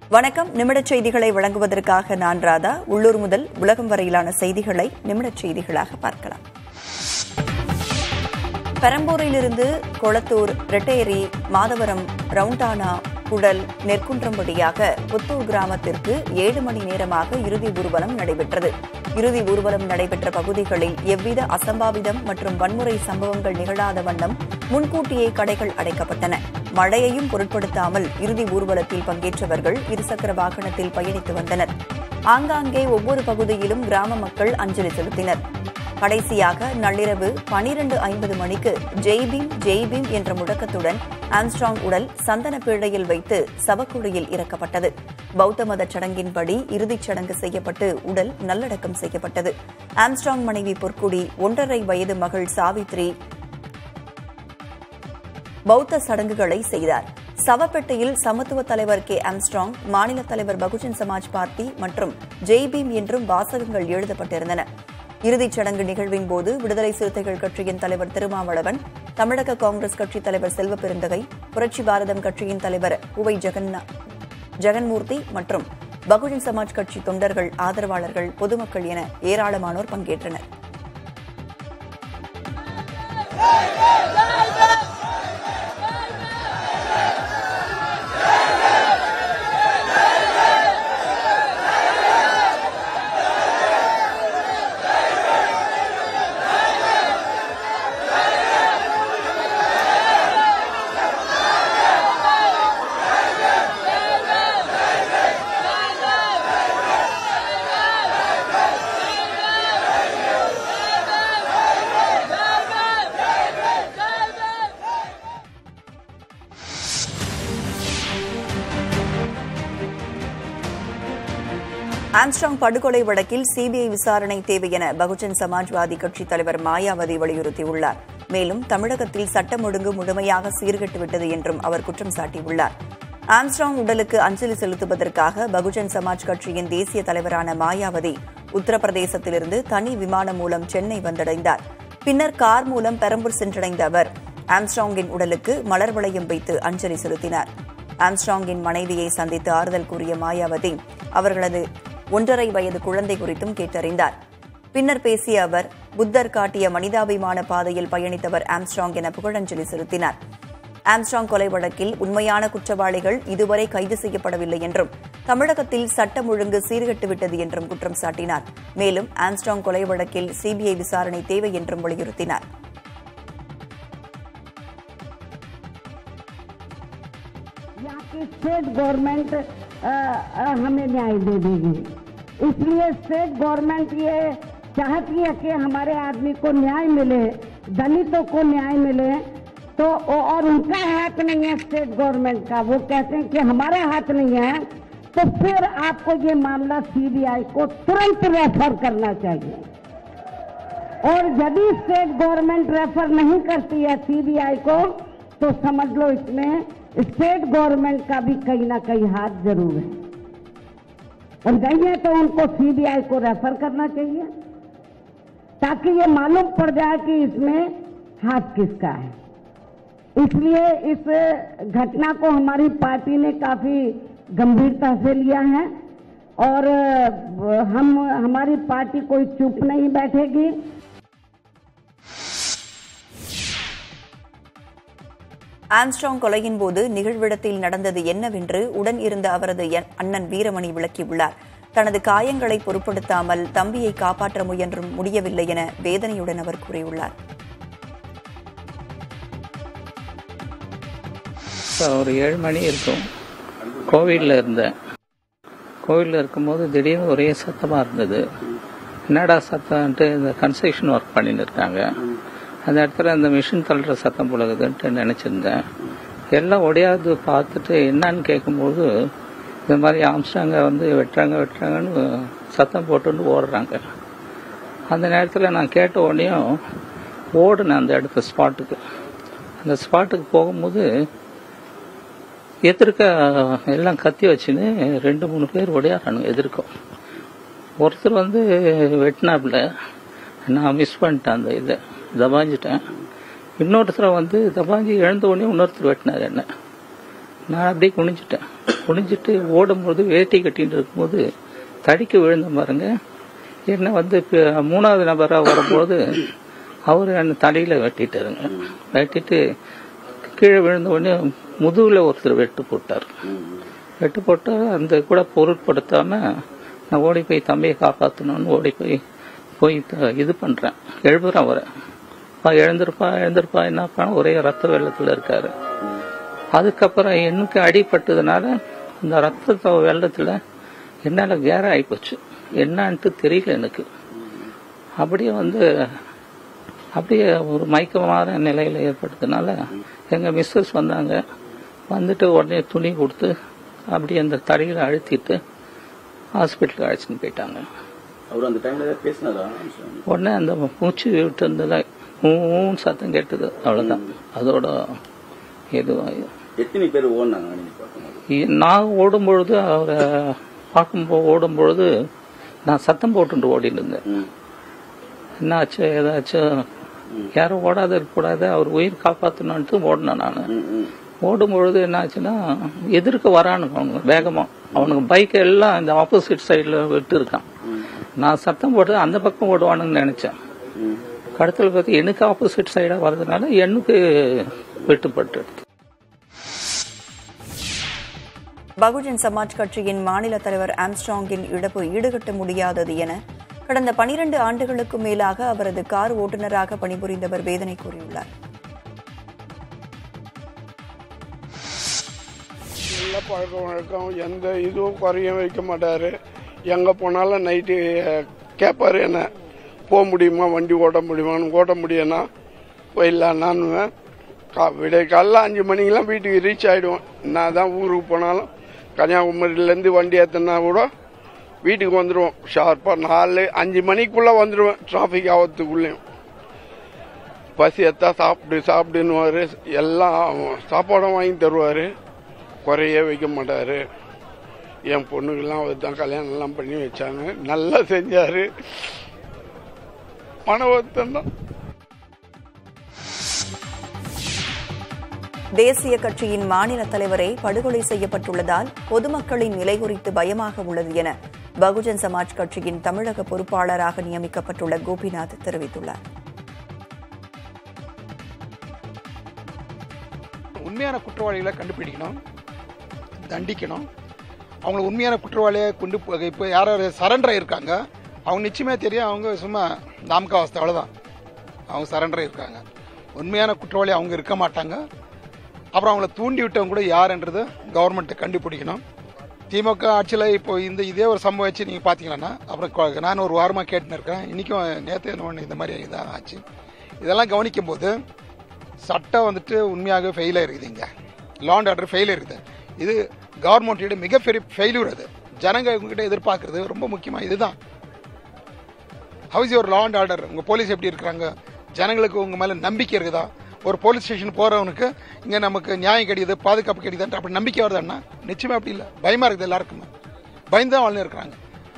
வணக்கம் நிமிடச் செய்திகளை வழங்குவதற்காக நான் ராதா உள்ளூர் முதல் உலகம் வரையிலான செய்திகளை நிமிடச் செய்திகளாக பார்க்கலாம் பெரம்பூரிலிருந்து கொளத்தூர் ரெட்டேரி மாதவரம் ரவுண்டானா குடல் நெற்குன்றம் வழியாக புத்தூர் கிராமத்திற்கு ஏழு மணி நேரமாக இறுதி ஊர்வலம் நடைபெற்றது இறுதி ஊர்வலம் நடைபெற்ற பகுதிகளில் எவ்வித அசம்பாவிதம் மற்றும் வன்முறை சம்பவங்கள் நிகழாத வண்ணம் முன்கூட்டியே கடைகள் அடைக்கப்பட்டன மழையையும் பொருட்படுத்தாமல் இறுதி ஊர்வலத்தில் பங்கேற்றவர்கள் இருசக்கர வாகனத்தில் பயணித்து வந்தனர் ஆங்காங்கே ஒவ்வொரு பகுதியிலும் கிராம மக்கள் அஞ்சலி செலுத்தினர் கடைசியாக நள்ளிரவு பனிரண்டு ஐம்பது மணிக்கு ஜெய்பீம் ஜெய்பீம் என்ற முழக்கத்துடன் ஆம்ஸ்ட்ராங் உடல் சந்தன பேழையில் வைத்து சவக்குழியில் இறக்கப்பட்டது பௌத்த மத சடங்கின்படி இறுதிச் சடங்கு செய்யப்பட்டு உடல் நல்லடக்கம் செய்யப்பட்டது ஆம்ஸ்ட்ராங் மனைவி பொற்குடி ஒன்றரை வயது மகள் சாவித்ரி பௌத்த சடங்குகளை செய்தார் சவப்பெட்டையில் சமத்துவ தலைவர் கே ஆம்ஸ்ட்ராங் மாநில தலைவர் பகுஜன் சமாஜ் பார்ட்டி மற்றும் ஜெய்பீம் என்றும் வாசகங்கள் எழுதப்பட்டிருந்தன இறுதிச் சடங்கு நிகழ்வின் போது விடுதலை சிறுத்தைகள் கட்சியின் தலைவர் திருமாவளவன் தமிழக காங்கிரஸ் கட்சித் தலைவர் செல்வ பெருந்தகை புரட்சி பாரதம் கட்சியின் தலைவர் உவை ஜெகன்னா ஜெகன்மூர்த்தி மற்றும் பகுஜன் சமாஜ் கட்சி தொண்டர்கள் ஆதரவாளர்கள் பொதுமக்கள் என ஏராளமானோர் பங்கேற்றனர் ஆம்ஸ்ட்ராங் படுகொலை வழக்கில் சிபிஐ விசாரணை தேவை என பகுஜன் சமாஜ்வாதி கட்சித் தலைவர் மாயாவதி வலியுறுத்தியுள்ளார் மேலும் தமிழகத்தில் சட்டம் ஒழுங்கு முழுமையாக சீர்கெட்டுவிட்டது என்றும் அவர் குற்றம் சாட்டியுள்ளார் ஆம்ஸ்ட்ராங் உடலுக்கு அஞ்சலி செலுத்துவதற்காக பகுஜன் சமாஜ் கட்சியின் தேசிய தலைவரான மாயாவதி உத்தரப்பிரதேசத்திலிருந்து தனி விமானம் மூலம் சென்னை வந்தடைந்தார் பின்னர் கார் மூலம் பெரம்பூர் சென்றடைந்த அவர் ஆம்ஸ்ட்ராங்கின் உடலுக்கு மலர் வளையம் வைத்து அஞ்சலி செலுத்தினார் ஆம்ஸ்ட்ராங்கின் மனைவியை சந்தித்து ஆறுதல் கூறிய மாயாவதி அவர்களது ஒன்றரை வயது குழந்தை குறித்தும் கேட்டறிந்தார் பின்னர் பேசிய அவர் புத்தர் காட்டிய மனிதாபிமான பாதையில் பயணித்தவர் ஆம்ஸ்ட்ராங் என புகழஞ்சலி செலுத்தினார் ஆம்ஸ்ட்ராங் கொலை வழக்கில் உண்மையான குற்றவாளிகள் இதுவரை கைது செய்யப்படவில்லை என்றும் தமிழகத்தில் சட்டம் ஒழுங்கு சீர்கெட்டுவிட்டது என்றும் குற்றம் சாட்டினார் மேலும் ஆம்ஸ்ட்ராங் கொலை வழக்கில் சிபிஐ விசாரணை தேவை என்றும் வலியுறுத்தினார் यहाँ की स्टेट गवर्नमेंट अ, अ, हमें न्याय दे देगी इसलिए स्टेट गवर्नमेंट ये चाहती है कि हमारे आदमी को न्याय मिले दलितों को न्याय मिले तो और उनका हाथ नहीं है स्टेट गवर्नमेंट का वो कहते हैं कि हमारा हाथ नहीं है तो फिर आपको ये मामला सीबीआई को तुरंत रेफर करना चाहिए और यदि स्टेट गवर्नमेंट रेफर नहीं करती है सीबीआई को तो समझ लो इसमें स्टेट गवर्नमेंट का भी कहीं ना कहीं हाथ जरूर है और नहीं है तो उनको सीबीआई को रेफर करना चाहिए ताकि ये मालूम पड़ जाए कि इसमें हाथ किसका है इसलिए इस घटना को हमारी पार्टी ने काफी गंभीरता से लिया है और अ, हम हमारी पार्टी कोई चुप नहीं बैठेगी ஆம்ஸ்ட்ராங் கொலையின் போது நிகழ்விடத்தில் நடந்தது என்னவென்று உடன் இருந்த அவரது என்- அண்ணன் வீரமணி விளக்கியுள்ளார் தனது காயங்களை பொருட்படுத்தாமல் தம்பியை காப்பாற்ற முயன்றும் முடியவில்லை என வேதனையுடன் அவர் கூறியுள்ளார் இப்போ ஒரு ஏழு மணி இருக்கும் கோவிலில் இருந்தேன் கோவிலில் இருக்கும்போது திடீர்னு ஒரே சத்தமாக இருந்தது என்னடா சத்தம்ன்ட்டு இந்த கன்ஸ்ட்ரக்ஷன் ஒர்க் பண்ணிட்டு இருக்காங்க அந்த இடத்துல இந்த மிஷின் தள்ளுற சத்தம் போலகுதுன்ட்டு நினச்சிருந்தேன் எல்லாம் ஒடையாது பார்த்துட்டு என்னன்னு கேட்கும்போது இந்த மாதிரி ஆம்ஸ்டாங்க வந்து வெட்டுறாங்க வெட்டுறாங்கன்னு சத்தம் போட்டுன்னு ஓடுறாங்க அந்த நேரத்தில் நான் கேட்ட உடனேயும் ஓடுனேன் அந்த இடத்து ஸ்பாட்டுக்கு அந்த ஸ்பாட்டுக்கு போகும்போது எதிர்க்க எல்லாம் கத்தி வச்சுன்னு ரெண்டு மூணு பேர் ஒடையாறானுங்க எதிர்க்கும் ஒருத்தர் வந்து வெட்டினாப்புல நான் மிஸ் பண்ணிட்டேன் அந்த இதை தபாஞ்சிட்டேன் இன்னொருத்தரை வந்து தபாஞ்சி எழுந்த உடனே இன்னொருத்தர் வெட்டினார் என்ன நான் அப்படியே குனிஞ்சிட்டேன் குனிஞ்சிட்டு ஓடும்போது வேட்டி கட்டிட்டு இருக்கும்போது தடிக்க விழுந்த பாருங்க என்ன வந்து இப்ப மூணாவது நபராக வரும்போது அவர் என்ன தலையில வெட்டிட்டாருங்க வெட்டிட்டு கீழே விழுந்த உடனே முதுகுல ஒருத்தர் வெட்டு போட்டார் வெட்டு போட்டா அந்த கூட பொருட்படுத்தாம நான் ஓடி போய் தம்பியை காப்பாற்றணும்னு ஓடி போய் போய் த- இது பண்றேன் எழுப்புறேன் அவரை அப்பா எழுந்திருப்பா எழுந்திருப்பா என்னப்பா ஒரே ரத்த வெள்ளத்துல இருக்காரு அதுக்கப்புறம் எனக்கு அடிபட்டதுனால அந்த ரத்த வெள்ளத்துல என்னால வேற ஆயிப்போச்சு என்னன்ட்டு தெரியல எனக்கு அப்படியே வந்து அப்படியே ஒரு மயக்கமான நிலையில ஏற்பட்டதுனால எங்க மிஸ்ஸஸ் வந்தாங்க வந்துட்டு உடனே துணி கொடுத்து அப்படியே அந்த தடையில அழுத்திட்டு ஹாஸ்பிட்டலுக்கு அழைச்சின்னு போயிட்டாங்க அவர் அந்த டைம்ல ஏதாவது பேசினாரா உடனே அந்த மூச்சு விட்டு இருந்ததுல ஊன்னு சத்தம் கேட்டது அவ்வளவுதான் அதோட இதுவாக எத்தனை பேர் ஓடினாங்க நீங்க பார்க்கும்போது நான் ஓடும் பொழுது அவரை பார்க்கும்போது ஓடும் பொழுது நான் சத்தம் போட்டுட்டு ஓடிட்டு இருந்தேன் ம். என்னாச்சு ஏதாச்சும் யாரும் ஓடாத இருக்கக்கூடாது அவர் உயிர் காப்பாற்றணுன்ட்டு ஓடினேன் நான் ம், ம். ஓடும் பொழுது என்னாச்சுன்னா எதிர்க்க வரானுங்க அவனுங்க வேகமா அவனுக்கு பைக் எல்லாம் இந்த ஆப்போசிட் சைடுல விட்டு இருக்கான் நான் சத்தம் போட்டு அந்த பக்கம் ஓடுவானுன்னு நினைச்சேன் ம். கடத்தல் பார்த்து எனக்கு ஆப்போசிட் சைடா வர்றதுனால எனக்கு வெட்டுப்பட்டு பகுஜன் சமாஜ் கட்சியின் மாநில தலைவர் ஆம்ஸ்ட்ராங்கின் இழப்பு ஈடுகட்ட முடியாதது என கடந்த பனிரண்டு ஆண்டுகளுக்கு மேலாக அவரது கார் ஓட்டுநராக பணிபுரிந்தவர் வேதனை கூறியுள்ளார் நல்ல பழக்க வழக்கம் எந்த இதுவும் குறையும் வைக்க மாட்டார் எங்கே போனாலும் நைட்டு கேட்பார் என்ன போக முடியுமா வண்டி ஓட்ட முடியுமான்னு ஓட்ட முடியும்னா போயிடலான்னான்னுவேன் கா விடிய காலைல அஞ்சு மணிக்கெல்லாம் வீட்டுக்கு ரீச் ஆகிடுவோம் நான் தான் ஊருக்கு போனாலும் கன்னியாகுமரியிலேருந்து வண்டி ஏற்றினா கூட வீட்டுக்கு வந்துடுவோம் ஷார்ப்பாக நாலு அஞ்சு மணிக்குள்ளே வந்துடுவேன் டிராஃபிக் ஆகிறதுக்குள்ளேயும் பசி எத்தா சாப்பிடு சாப்பிடுன்னுவாரு எல்லாம் சாப்பாடும் வாங்கி தருவார் குறையே வைக்க மாட்டார் என் பொண்ணுக்கெல்லாம் அவர் தான் கல்யாணம் எல்லாம் பண்ணி வச்சாங்க நல்லா செஞ்சார் மன வருத்தம் தான் தேசிய கட்சியின் மாநில தலைவரை படுகொலை செய்யப்பட்டுள்ளதால் பொதுமக்களின் நிலை குறித்து பயமாக உள்ளது என பகுஜன் சமாஜ் கட்சியின் தமிழக பொறுப்பாளராக நியமிக்கப்பட்டுள்ள கோபிநாத் தெரிவித்துள்ளார் உண்மையான குற்றவாளிகளை கண்டுபிடிக்கணும் தண்டிக்கணும் அவங்கள உண்மையான குற்றவாளியை கொண்டு போ- இப்போ யார் யார் சரண்டர் ஆயிருக்காங்க அவங்க நிச்சயமே தெரியும் அவங்க சும்மா நாமக்காவஸ்தை அவ்வளோதான் அவங்க சரண்டர் ஆயிருக்காங்க உண்மையான குற்றவாளி அவங்க இருக்க மாட்டாங்க அப்புறம் அவங்கள தூண்டி விட்டவங்க கூட யாருன்றது கவர்மெண்ட்டை கண்டுபிடிக்கணும் திமுக ஆட்சியில் இப்போ இந்த இதே ஒரு சம்பவம் வச்சு நீங்கள் பார்த்தீங்கன்னா அப்புறம் கொ- நான் ஒரு வாரமாக கேட்டுன்னு இருக்கேன் இன்றைக்கும் நேற்று ஒன்று இந்த மாதிரி இதாக ஆச்சு இதெல்லாம் கவனிக்கும் போது சட்டம் வந்துட்டு உண்மையாக ஃபெயில் ஆயிருக்குது இங்க லாண்ட் ஆர்டர் ஃபெயில் இருக்குது இது கவர்மெண்ட்டோட மிகப்பெரிய ஃபெயிலியர் அது ஜனங்க உங்ககிட்ட எதிர்பார்க்கறது ரொம்ப முக்கியமா இதுதான் how's your law and order உங்க போலீஸ் எப்படி இருக்கிறாங்க ஜனங்களுக்கு உங்க மேல நம்பிக்கை இருக்குதா ஒரு போலீஸ் ஸ்டேஷன் போறவனுக்கு இங்க நமக்கு நியாயம் கிடைக்குது பாதுகாப்பு கிடைக்குது அப்படி நம்பிக்கை வருதுன்னா நிச்சயமா அப்படி இல்லை பயமா இருக்குது எல்லாருக்குமே பயந்துதான் வாழ்ந்து இருக்கிறாங்க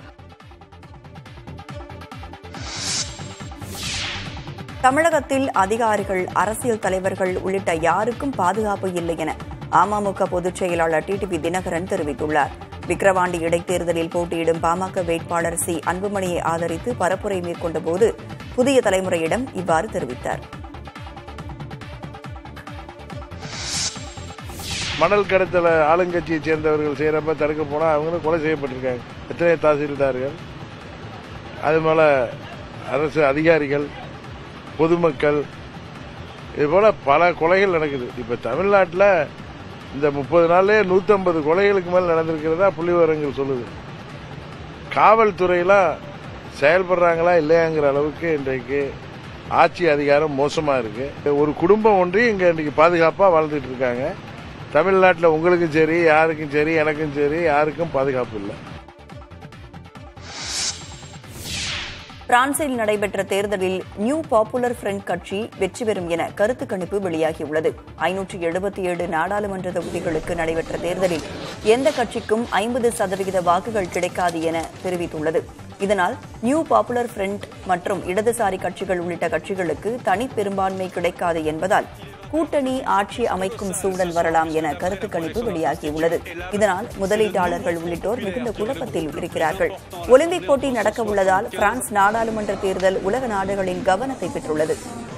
தமிழகத்தில் அதிகாரிகள் அரசியல் தலைவர்கள் உள்ளிட்ட யாருக்கும் பாதுகாப்பு இல்லை என அமமுக பொதுச் செயலாளர் டிடிவி தினகரன் தெரிவித்துள்ளார் விக்கிரவாண்டி இடைத்தேர்தலில் போட்டியிடும் பாமக வேட்பாளர் சி அன்புமணியை ஆதரித்து பரப்புரை மேற்கொண்ட போது புதிய தலைமுறையிடம் இவ்வாறு தெரிவித்தார் மணல் கடத்தலை ஆளுங்கட்சியை சேர்ந்தவர்கள் செய்கிறப்ப தடுக்க போனால் அவங்களும் கொலை செய்யப்பட்டிருக்காங்க எத்தனை தாசில்தார்கள் அது போல அரசு அதிகாரிகள் பொதுமக்கள் இது போல பல கொலைகள் நடக்குது இப்போ தமிழ்நாட்டில் இந்த முப்பது நாள்லயே நூற்றம்பது கொலைகளுக்கு மேல் நடந்திருக்கிறதா புள்ளி விவரங்கள் சொல்லுது காவல்துறையெல்லாம் செயல்படுறாங்களா இல்லையாங்கிற அளவுக்கு இன்றைக்கு ஆட்சி அதிகாரம் மோசமா இருக்கு ஒரு குடும்பம் ஒன்றி இங்க இன்னைக்கு பாதுகாப்பா வாழ்ந்துட்டு இருக்காங்க தமிழ்நாட்டில் உங்களுக்கும் சரி யாருக்கும் சரி எனக்கும் சரி யாருக்கும் பாதுகாப்பு இல்லை பிரான்சில் நடைபெற்ற தேர்தலில் நியூ பாப்புலர் ஃப்ரண்ட் கட்சி வெற்றி பெறும் என கருத்து கணிப்பு வெளியாகியுள்ளது ஐநூற்று எழுபத்தி ஏழு நாடாளுமன்ற தொகுதிகளுக்கு நடைபெற்ற தேர்தலில் எந்த கட்சிக்கும் ஐம்பது சதவிகித வாக்குகள் கிடைக்காது என தெரிவித்துள்ளது இதனால் நியூ பாப்புலர் ஃப்ரண்ட் மற்றும் இடதுசாரி கட்சிகள் உள்ளிட்ட கட்சிகளுக்கு தனி பெரும்பான்மை கிடைக்காது என்பதால் கூட்டணி ஆட்சி அமைக்கும் சூழல் வரலாம் என கருத்து கணிப்பு வெளியாகியுள்ளது இதனால் முதலீட்டாளர்கள் உள்ளிட்டோர் மிகுந்த குழப்பத்தில் இருக்கிறார்கள் ஒலிம்பிக் போட்டி நடக்க உள்ளதால் பிரான்ஸ் நாடாளுமன்ற தேர்தல் உலக நாடுகளின் கவனத்தை பெற்றுள்ளது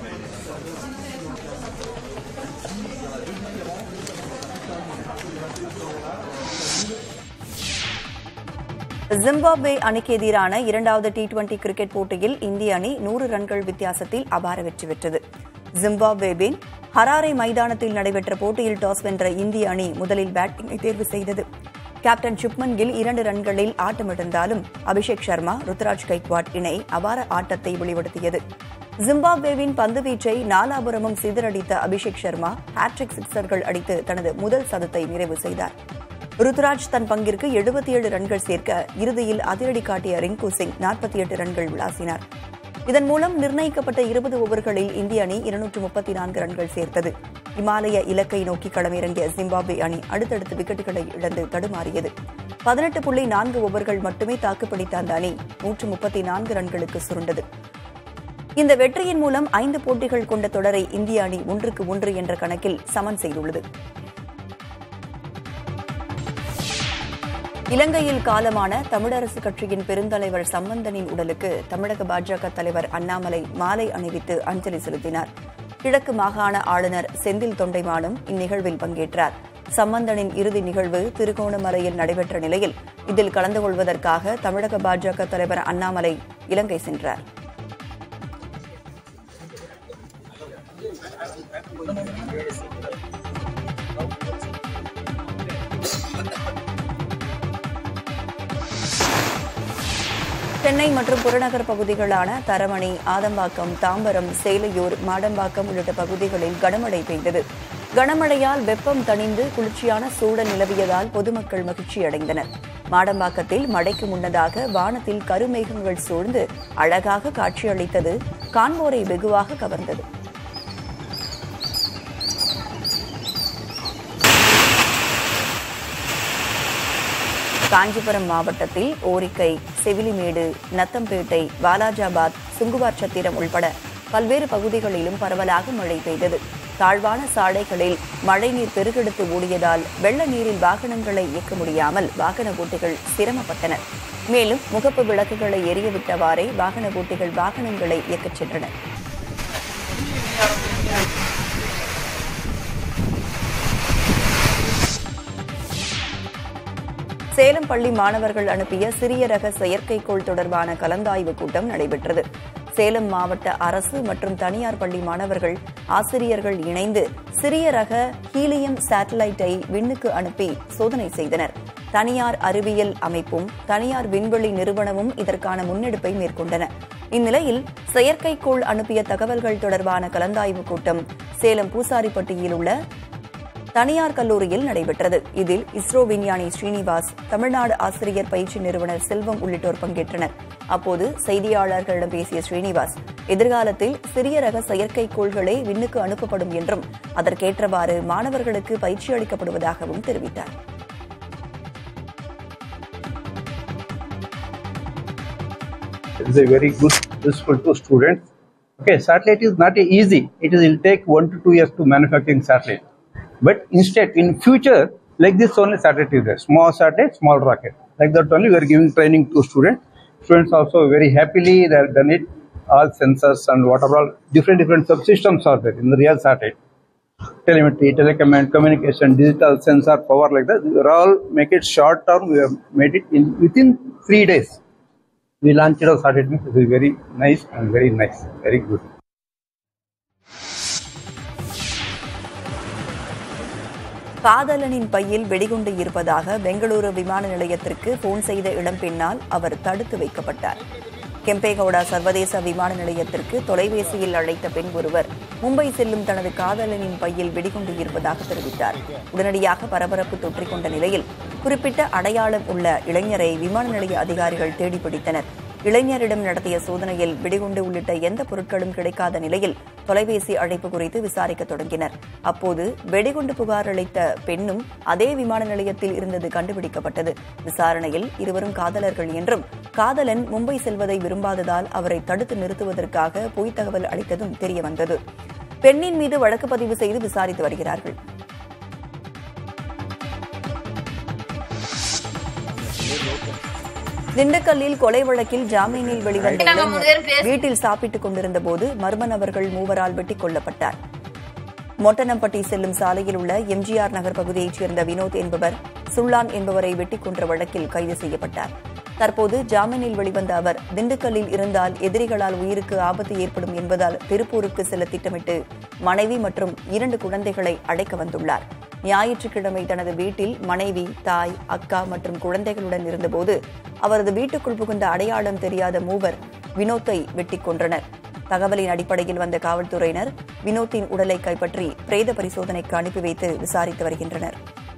ஜிம்பாப்வே அணிக்கு எதிரான இரண்டாவது டி டுவெண்டி கிரிக்கெட் போட்டியில் இந்திய அணி நூறு ரன்கள் வித்தியாசத்தில் அபார வெற்றி பெற்றது ஜிம்பாப்வேவின் ஹராரே மைதானத்தில் நடைபெற்ற போட்டியில் டாஸ் வென்ற இந்திய அணி முதலில் பேட்டிங்கை தேர்வு செய்தது கேப்டன் சுப்மன் கில் இரண்டு ரன்களில் ஆட்டமிழந்தாலும் அபிஷேக் சர்மா ருத்ராஜ் கைக்வாட் இணை அபார ஆட்டத்தை வெளிப்படுத்தியது ஜிம்பாப்வேவின் பந்துவீச்சை நாலாபுரமும் சிதறடித்த அபிஷேக் சர்மா ஹாட்ரிக் சிக்சர்கள் அடித்து தனது முதல் சதத்தை நிறைவு செய்தார் ருத்ராஜ் தன் பங்கிற்கு எழுபத்தி ஏழு ரன்கள் சேர்க்க இறுதியில் அதிரடி காட்டிய ரிங்கு சிங் நாற்பத்தி எட்டு ரன்கள் விளாசினார் இதன் மூலம் நிர்ணயிக்கப்பட்ட இருபது ஓவர்களில் இந்திய அணி இருநூற்று முப்பத்தி நான்கு ரன்கள் சேர்த்தது இமாலய இலக்கை நோக்கி களமிறங்கிய ஜிம்பாப்வே அணி அடுத்தடுத்து விக்கெட்டுகளை இழந்து தடுமாறியது பதினெட்டு புள்ளி நான்கு ஓவர்கள் மட்டுமே தாக்குப்பிடித்த அந்த அணி நூற்று முப்பத்தி நான்கு ரன்களுக்கு சுருண்டது இந்த வெற்றியின் மூலம் ஐந்து போட்டிகள் கொண்ட தொடரை இந்திய அணி ஒன்றுக்கு ஒன்று என்ற கணக்கில் சமன் செய்துள்ளது இலங்கையில் காலமான தமிழரசு கட்சியின் பெருந்தலைவர் சம்பந்தனின் உடலுக்கு தமிழக பாஜக தலைவர் அண்ணாமலை மாலை அணிவித்து அஞ்சலி செலுத்தினார் கிழக்கு மாகாண ஆளுநர் செந்தில் தொண்டைமானும் இந்நிகழ்வில் பங்கேற்றார் சம்பந்தனின் இறுதி நிகழ்வு திருகோணமலையில் நடைபெற்ற நிலையில் இதில் கலந்து கொள்வதற்காக தமிழக பாஜக தலைவர் அண்ணாமலை இலங்கை சென்றார் சென்னை மற்றும் புறநகர் பகுதிகளான தரமணி ஆதம்பாக்கம் தாம்பரம் சேலையூர் மாடம்பாக்கம் உள்ளிட்ட பகுதிகளில் கனமழை பெய்தது கனமழையால் வெப்பம் தணிந்து குளிர்ச்சியான சூழல் நிலவியதால் பொதுமக்கள் மகிழ்ச்சியடைந்தனர் மாடம்பாக்கத்தில் மழைக்கு முன்னதாக வானத்தில் கருமேகங்கள் சூழ்ந்து அழகாக காட்சியளித்தது காண்போரை வெகுவாக கவர்ந்தது காஞ்சிபுரம் மாவட்டத்தில் ஓரிக்கை செவிலிமேடு நத்தம்பேட்டை வாலாஜாபாத் சுங்குவார் சத்திரம் உள்பட பல்வேறு பகுதிகளிலும் பரவலாக மழை பெய்தது தாழ்வான சாலைகளில் மழைநீர் பெருகெடுத்து ஓடியதால் வெள்ள நீரில் வாகனங்களை இயக்க முடியாமல் வாகன ஓட்டிகள் சிரமப்பட்டனர் மேலும் முகப்பு விளக்குகளை எரியவிட்டவாறே வாகன ஓட்டிகள் வாகனங்களை இயக்கச் சென்றனர் சேலம் பள்ளி மாணவர்கள் அனுப்பிய சிறிய ரக செயற்கைக்கோள் தொடர்பான கலந்தாய்வு கூட்டம் நடைபெற்றது சேலம் மாவட்ட அரசு மற்றும் தனியார் பள்ளி மாணவர்கள் ஆசிரியர்கள் இணைந்து சிறிய ரக ஹீலியம் சேட்டலைட்டை விண்ணுக்கு அனுப்பி சோதனை செய்தனர் தனியார் அறிவியல் அமைப்பும் தனியார் விண்வெளி நிறுவனமும் இதற்கான முன்னெடுப்பை மேற்கொண்டன இந்நிலையில் செயற்கைக்கோள் அனுப்பிய தகவல்கள் தொடர்பான கலந்தாய்வு கூட்டம் சேலம் பூசாரிப்பட்டியில் உள்ள தனியார் கல்லூரியில் நடைபெற்றது இதில் இஸ்ரோ விஞ்ஞானி ஸ்ரீனிவாஸ் தமிழ்நாடு ஆசிரியர் பயிற்சி நிறுவனர் செல்வம் உள்ளிட்டோர் பங்கேற்றனர் அப்போது செய்தியாளர்களிடம் பேசிய ஸ்ரீனிவாஸ் எதிர்காலத்தில் சிறிய ரக செயற்கைக்கோள்களே விண்ணுக்கு அனுப்பப்படும் என்றும் அதற்கேற்றவாறு மாணவர்களுக்கு பயிற்சி அளிக்கப்படுவதாகவும் தெரிவித்தார் It is a very good, useful to students. Okay, satellite is not easy. It is, will take one to two years to manufacturing satellite. But instead, in future, like this only satellite is there. Small satellite, small rocket. Like that only we are giving training to students. Students also very happily they have done it. All sensors and whatever all different different subsystems are there in the real satellite. Telemetry, telecommand, communication, digital sensor, power like that. We are all make it short term. We have made it in within three days. We launched our satellite. It is very nice and very nice, very good. காதலனின் பையில் வெடிகுண்டு இருப்பதாக பெங்களூரு விமான நிலையத்திற்கு phone செய்த இளம்பெண்ணால் அவர் தடுத்து வைக்கப்பட்டார் கெம்பேகவுடா சர்வதேச விமான நிலையத்திற்கு தொலைபேசியில் அழைத்த பெண் ஒருவர் மும்பை செல்லும் தனது காதலனின் பையில் வெடிகுண்டு இருப்பதாக தெரிவித்தார் உடனடியாக பரபரப்பு தொற்றிக்கொண்ட நிலையில் குறிப்பிட்ட அடையாளம் உள்ள இளைஞரை விமான நிலைய அதிகாரிகள் தேடிப்பிடித்தனர் இளைஞரிடம் நடத்திய சோதனையில் வெடிகுண்டு உள்ளிட்ட எந்த பொருட்களும் கிடைக்காத நிலையில் தொலைபேசி அழைப்பு குறித்து விசாரிக்க தொடங்கினர் அப்போது வெடிகுண்டு புகார் அளித்த பெண்ணும் அதே விமான நிலையத்தில் இருந்தது கண்டுபிடிக்கப்பட்டது விசாரணையில் இருவரும் காதலர்கள் என்றும் காதலன் மும்பை செல்வதை விரும்பாததால் அவரை தடுத்து நிறுத்துவதற்காக பொய்த் தகவல் அளித்ததும் தெரியவந்தது பெண்ணின் மீது வழக்கு பதிவு செய்து விசாரித்து வருகிறார்கள் திண்டுக்கல்லில் கொலை வழக்கில் ஜாமீனில் வெளிவந்த இளைஞர் வீட்டில் சாப்பிட்டுக் கொண்டிருந்த போது மர்ம நபர்கள் மூவரால் வெட்டிக் கொல்லப்பட்டார் மொட்டனம்பட்டி செல்லும் சாலையில் உள்ள எம்ஜிஆர் நகர் பகுதியைச் சேர்ந்த வினோத் என்பவர் சுல்லான் என்பவரை வெட்டிக் கொன்ற வழக்கில் கைது செய்யப்பட்டார் தற்போது ஜாமீனில் வெளிவந்த அவர் திண்டுக்கல்லில் இருந்தால் எதிரிகளால் உயிருக்கு ஆபத்து ஏற்படும் என்பதால் திருப்பூருக்கு செல்ல திட்டமிட்டு மனைவி மற்றும் இரண்டு குழந்தைகளை அழைக்க வந்துள்ளார் ஞாயிற்றுக்கிழமை தனது வீட்டில் மனைவி தாய் அக்கா மற்றும் குழந்தைகளுடன் இருந்தபோது அவரது வீட்டுக்குள் புகுந்த அடையாளம் தெரியாத மூவர் வினோத்தை வெட்டிக் கொன்றனர் தகவலின் அடிப்படையில் வந்த காவல்துறையினர் வினோத்தின் உடலை கைப்பற்றி பிரேத பரிசோதனைக்கு அனுப்பி வைத்து விசாரித்து வருகின்றனர்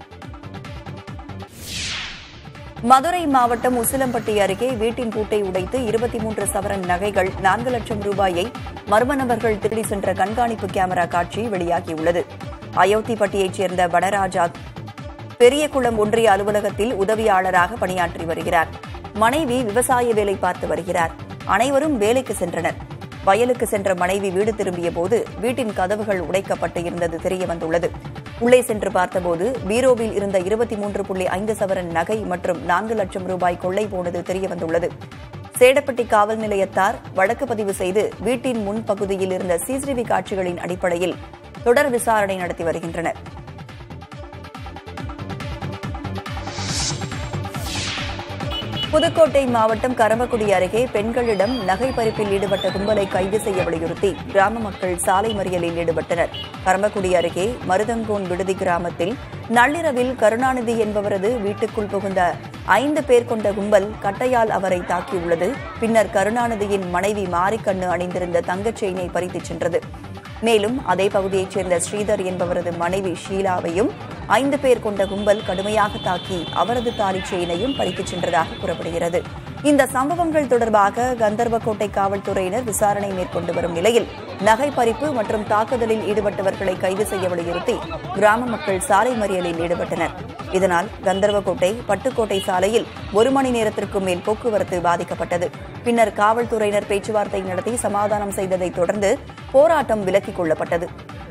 மதுரை மாவட்டம் உசிலம்பட்டி அருகே வீட்டின் பூட்டை உடைத்து இருபத்தி மூன்று சவரன் நகைகள் நான்கு லட்சம் ரூபாயை மர்ம நபர்கள் திருடி சென்ற கண்காணிப்பு கேமரா காட்சி வெளியாகியுள்ளது அயோத்திப்பட்டியைச் சேர்ந்த வனராஜா பெரியகுளம் ஒன்றிய அலுவலகத்தில் உதவியாளராக பணியாற்றி வருகிறார் மனைவி விவசாய வேலை பார்த்து வருகிறார் அனைவரும் வேலைக்கு சென்றனர் வயலுக்கு சென்ற மனைவி வீடு திரும்பிய போது வீட்டின் கதவுகள் உடைக்கப்பட்டு இருந்தது தெரியவந்துள்ளது உள்ளே சென்று பார்த்தபோது பீரோவில் இருந்த இருபத்தி மூன்று புள்ளி ஐந்து சவரன் நகை மற்றும் நான்கு லட்சம் ரூபாய் கொள்ளை போனது தெரியவந்துள்ளது சேடப்பட்டி காவல் நிலையத்தார் வழக்கு பதிவு செய்து வீட்டின் முன்பகுதியில் இருந்த சிசிடிவி காட்சிகளின் அடிப்படையில் தொடர் விசாரணை நடத்தி வருகின்றனர் புதுக்கோட்டை மாவட்டம் கரம்பக்குடி அருகே பெண்களிடம் நகை பறிப்பில் ஈடுபட்ட கும்பலை கைது செய்ய வலியுறுத்தி கிராம மக்கள் சாலை மறியலில் ஈடுபட்டனர் கரம்பக்குடி அருகே மருதங்கோன் விடுதி கிராமத்தில் நள்ளிரவில் கருணாநிதி என்பவரது வீட்டுக்குள் புகுந்த ஐந்து பேர் கொண்ட கும்பல் கட்டையால் அவரை தாக்கியுள்ளது பின்னர் கருணாநிதியின் மனைவி மாரிக்கண்ணு அணிந்திருந்த தங்கச் செயினை பறித்துச் சென்றது மேலும் அதே பகுதியைச் சேர்ந்த ஸ்ரீதர் என்பவரது மனைவி ஷீலாவையும் ஐந்து பேர் கொண்ட கும்பல் கடுமையாக தாக்கி அவரது தாலி செயினையும் பறித்துச் சென்றதாக கூறப்படுகிறது இந்த சம்பவங்கள் தொடர்பாக கந்தர்வக்கோட்டை காவல்துறையினர் விசாரணை மேற்கொண்டு வரும் நிலையில் நகை பறிப்பு மற்றும் தாக்குதலில் ஈடுபட்டவர்களை கைது செய்ய வலியுறுத்தி கிராம மக்கள் சாலை மறியலில் ஈடுபட்டனர் இதனால் கந்தர்வக்கோட்டை பட்டுக்கோட்டை சாலையில் ஒரு மணி நேரத்திற்கும் மேல் போக்குவரத்து பாதிக்கப்பட்டது பின்னர் காவல்துறையினர் பேச்சுவார்த்தை நடத்தி சமாதானம் செய்ததைத் தொடர்ந்து போராட்டம் விலக்கிக் கொள்ளப்பட்டது